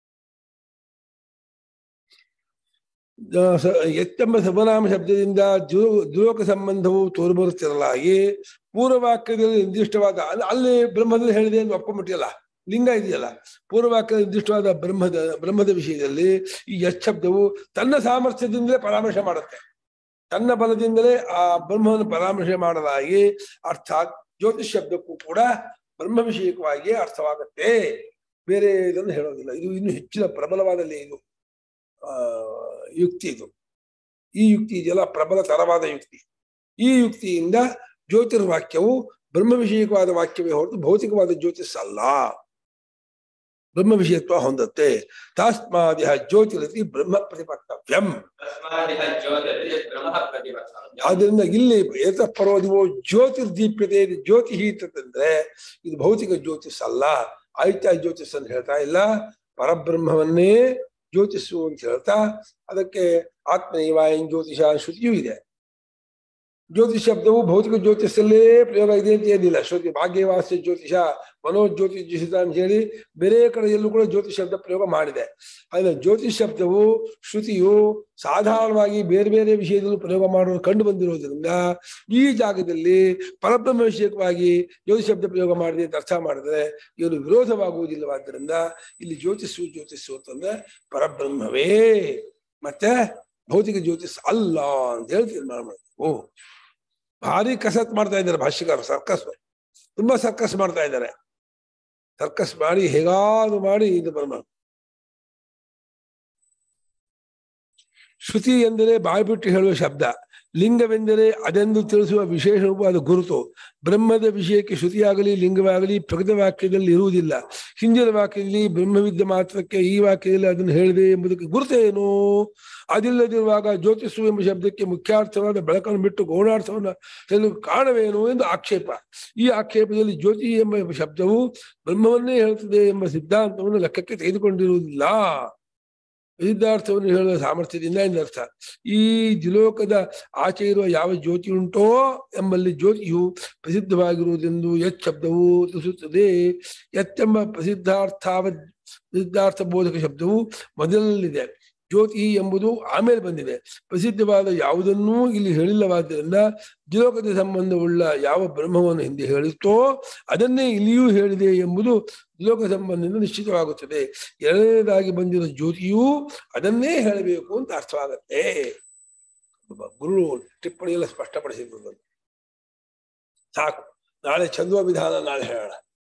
D: ಆ, ಸ- ಎತ್ತೆಂಬ ಸರ್ವನಾಮ ಶಬ್ದದಿಂದ ದುಲೋ- ದುಲೋಕ ಸಂಬಂಧವು ತೋರಿಬರುತ್ತಿರಲಾಗಿ ಪೂರ್ವವಾಕ್ಯದಲ್ಲಿ ನಿರ್ದಿಷ್ಟವಾದ ಅಲ್ಲ- ಅಲ್ಲಿ ಬ್ರಹ್ಮದಲ್ಲಿ ಹೇಳಿದೆ ಅಂತ ಒಪ್ಕೊಂಡ್ಬಿಟ್ಟಿಯಲ್ಲ ಲಿಂಗ ಇದೆಯಲ್ಲ ಪೂರ್ವವಾಕ್ಯದ ನಿರ್ದಿಷ್ಟವಾದ ಬ್ರಹ್ಮದ ಬ್ರಹ್ಮದ ವಿಷಯದಲ್ಲಿ ಈ ಯಶ್ ಶಬ್ದವು ತನ್ನ ಸಾಮರ್ಥ್ಯದಿಂದಲೇ ಪರಾಮರ್ಶೆ ಮಾಡುತ್ತೆ ತನ್ನ ಬಲದಿಂದಲೇ ಆ ಬ್ರಹ್ಮವನ್ನು ಪರಾಮರ್ಶೆ ಮಾಡಲಾಗಿ ಅರ್ಥಾತ್ ಜ್ಯೋತಿಷ್ ಶಬ್ದಕ್ಕೂ ಕೂಡ ಬ್ರಹ್ಮ ವಿಷಯಕವಾಗಿ ಅರ್ಥವಾಗುತ್ತೆ ಬೇರೆ ಇದನ್ನು ಹೇಳೋದಿಲ್ಲ ಇದು ಇನ್ನು ಹೆಚ್ಚಿನ ಪ್ರಬಲವಾದಲ್ಲಿ ಇದು ಆ ಯುಕ್ತಿ ಇದು ಈ ಯುಕ್ತಿ ಇದೆಯಲ್ಲ ಪ್ರಬಲ ತರವಾದ ಯುಕ್ತಿ ಈ ಯುಕ್ತಿಯಿಂದ ಜ್ಯೋತಿರ್ವಾಕ್ಯವು ಬ್ರಹ್ಮ ವಿಷಯಕವಾದ ವಾಕ್ಯವೇ ಹೊರತು ಭೌತಿಕವಾದ ಜ್ಯೋತಿಷ್ ಅಲ್ಲ ಬ್ರಹ್ಮ ವಿಷಯತ್ವ ಹೊಂದತ್ತೆ ತಾಸ್ಮಾದಿಹ ಜ್ಯೋತಿರತಿ ಬ್ರಹ್ಮ ಪ್ರತಿಪತ್ತವ್ಯಂ
B: ತಸ್ಮಾದಿಹ ಜ್ಯೋತಿರ್ಯ ಬ್ರಹ್ಮ ಪ್ರತಿಪತ್ತವ್ಯಂ.
D: ಆದ್ರಿಂದ ಇಲ್ಲಿ ಏತ ಪರೋದಿವೋ ಜ್ಯೋತಿರ್ದೀಪ್ಯತೆ ಇದು ಜ್ಯೋತಿ ಅಂತಂದ್ರೆ ಇದು ಭೌತಿಕ ಜ್ಯೋತಿಷ್ ಅಲ್ಲ ಆಯ್ತ ಜ್ಯೋತಿಷ್ ಅಂತ ಹೇಳ್ತಾ ಇಲ್ಲ ಪರಬ್ರಹ್ಮವನ್ನೇ ಜ್ಯೋತಿಷು ಅಂತ ಹೇಳ್ತಾ ಅದಕ್ಕೆ ಆತ್ಮೈವಾಯಂ ಜ್ಯೋತಿಷ ಶ್ರುತಿಯೂ ಇದೆ ಜ್ಯೋತಿಷ್ ಶಬ್ದವು ಭೌತಿಕ ಜ್ಯೋತಿಷಲ್ಲೇ ಪ್ರಯೋಗ ಇದೆ ಅಂತ ಏನಿಲ್ಲ ಶ್ರುತಿ ಭಾಗ್ಯವಾಸ್ಯ ಜ್ಯೋತಿಷ ಮನೋ ಜ್ಯೋತಿಷಿತ ಅಂತ ಹೇಳಿ ಬೇರೆ ಕಡೆಯಲ್ಲೂ ಕೂಡ ಜ್ಯೋತಿಷ್ ಶಬ್ದ ಪ್ರಯೋಗ ಮಾಡಿದೆ ಆದ್ರೆ ಜ್ಯೋತಿಷ್ ಶಬ್ದವು ಶ್ರುತಿಯು ಸಾಧಾರಣವಾಗಿ ಬೇರೆ ಬೇರೆ ವಿಷಯದಲ್ಲೂ ಪ್ರಯೋಗ ಮಾಡೋದು ಕಂಡು ಬಂದಿರೋದ್ರಿಂದ ಈ ಜಾಗದಲ್ಲಿ ಪರಬ್ರಹ್ಮ ವಿಷಯಕವಾಗಿ ಜ್ಯೋತಿಷ್ ಶಬ್ದ ಪ್ರಯೋಗ ಮಾಡಿದೆ ಅಂತ ಅರ್ಥ ಮಾಡಿದ್ರೆ ಇವರು ವಿರೋಧವಾಗುವುದಿಲ್ಲವಾದ್ದರಿಂದ ಇಲ್ಲಿ ಜ್ಯೋತಿಷು ಜ್ಯೋತಿಷು ಅಂತಂದ್ರೆ ಪರಬ್ರಹ್ಮವೇ ಮತ್ತೆ ಭೌತಿಕ ಜ್ಯೋತಿಷ್ ಅಲ್ಲ ಅಂತ ಹೇಳಿ ತೀರ್ಮಾನ ಮಾಡಬೇಕು ಭಾರಿ ಕಸತ್ ಮಾಡ್ತಾ ಇದ್ದಾರೆ ಭಾಷ್ಯಕಾರ ಸರ್ಕಸ್ ತುಂಬಾ ಸರ್ಕಸ್ ಮಾಡ್ತಾ ಇದ್ದಾರೆ ಸರ್ಕಸ್ ಮಾಡಿ ಹೇಗಾದ್ರು ಮಾಡಿ ಇದು ಬರ್ಮ ಶ್ರುತಿ ಎಂದರೆ ಬಾಯ್ಬಿಟ್ಟು ಹೇಳುವ ಶಬ್ದ ಲಿಂಗವೆಂದರೆ ಅದೆಂದು ತಿಳಿಸುವ ವಿಶೇಷ ರೂಪವಾದ ಗುರುತು ಬ್ರಹ್ಮದ ವಿಷಯಕ್ಕೆ ಶ್ರುತಿಯಾಗಲಿ ಲಿಂಗವಾಗಲಿ ಪ್ರಕೃತ ವಾಕ್ಯದಲ್ಲಿ ಇರುವುದಿಲ್ಲ ಹಿಂದಿನ ವಾಕ್ಯದಲ್ಲಿ ಬ್ರಹ್ಮವಿದ್ಯ ಮಾತ್ರಕ್ಕೆ ಈ ವಾಕ್ಯದಲ್ಲಿ ಅದನ್ನು ಹೇಳಿದೆ ಎಂಬುದಕ್ಕೆ ಗುರುತೇನು ಅದಿಲ್ಲದಿರುವಾಗ ಜ್ಯೋತಿಷು ಎಂಬ ಶಬ್ದಕ್ಕೆ ಮುಖ್ಯಾರ್ಥವಾದ ಬೆಳಕನ್ನು ಬಿಟ್ಟು ಗೌಣಾರ್ಥವನ್ನು ತಿಳಿದು ಕಾಣವೇನು ಎಂದು ಆಕ್ಷೇಪ ಈ ಆಕ್ಷೇಪದಲ್ಲಿ ಜ್ಯೋತಿ ಎಂಬ ಶಬ್ದವು ಬ್ರಹ್ಮವನ್ನೇ ಹೇಳುತ್ತದೆ ಎಂಬ ಸಿದ್ಧಾಂತವನ್ನು ಲೆಕ್ಕಕ್ಕೆ ತೆಗೆದುಕೊಂಡಿರುವುದಿಲ್ಲ ಸಿದ್ಧಾರ್ಥವನ್ನು ಹೇಳುವ ಸಾಮರ್ಥ್ಯದಿಂದ ಎಂದರ್ಥ ಈ ದ್ವಿಲೋಕದ ಆಚೆ ಇರುವ ಯಾವ ಜ್ಯೋತಿ ಉಂಟೋ ಎಂಬಲ್ಲಿ ಜ್ಯೋತಿಯು ಪ್ರಸಿದ್ಧವಾಗಿರುವುದೆಂದು ಯತ್ ಶಬ್ದವು ತಿಳಿಸುತ್ತದೆ ಯತ್ತೆಂಬ ಪ್ರಸಿದ್ಧಾರ್ಥಾವ ಪ್ರಸಿದ್ಧಾರ್ಥ ಬೋಧಕ ಶಬ್ದವು ಮೊದಲಲ್ಲಿದೆ ಜ್ಯೋತಿ ಎಂಬುದು ಆಮೇಲೆ ಬಂದಿದೆ ಪ್ರಸಿದ್ಧವಾದ ಯಾವುದನ್ನೂ ಇಲ್ಲಿ ಹೇಳಿಲ್ಲವಾದ್ದರಿಂದ ದ್ವಿಲೋಕದ ಸಂಬಂಧವುಳ್ಳ ಯಾವ ಬ್ರಹ್ಮವನ್ನು ಹಿಂದೆ ಹೇಳಿತೋ ಅದನ್ನೇ ಇಲ್ಲಿಯೂ ಹೇಳಿದೆ ಎಂಬುದು ದ್ವಿಲೋಕ ಸಂಬಂಧದಿಂದ ನಿಶ್ಚಿತವಾಗುತ್ತದೆ ಎರಡನೇದಾಗಿ ಬಂದಿರೋ ಜ್ಯೋತಿಯೂ ಅದನ್ನೇ ಹೇಳಬೇಕು ಅಂತ ಅರ್ಥವಾಗತ್ತೆ ಒಬ್ಬ ಗುರು ಟಿಪ್ಪಣಿ ಎಲ್ಲ ಸ್ಪಷ್ಟಪಡಿಸಿದ್ರು ಸಾಕು ನಾಳೆ ಚಂದ್ವ ವಿಧಾನ ನಾಳೆ ಹೇಳೋಣ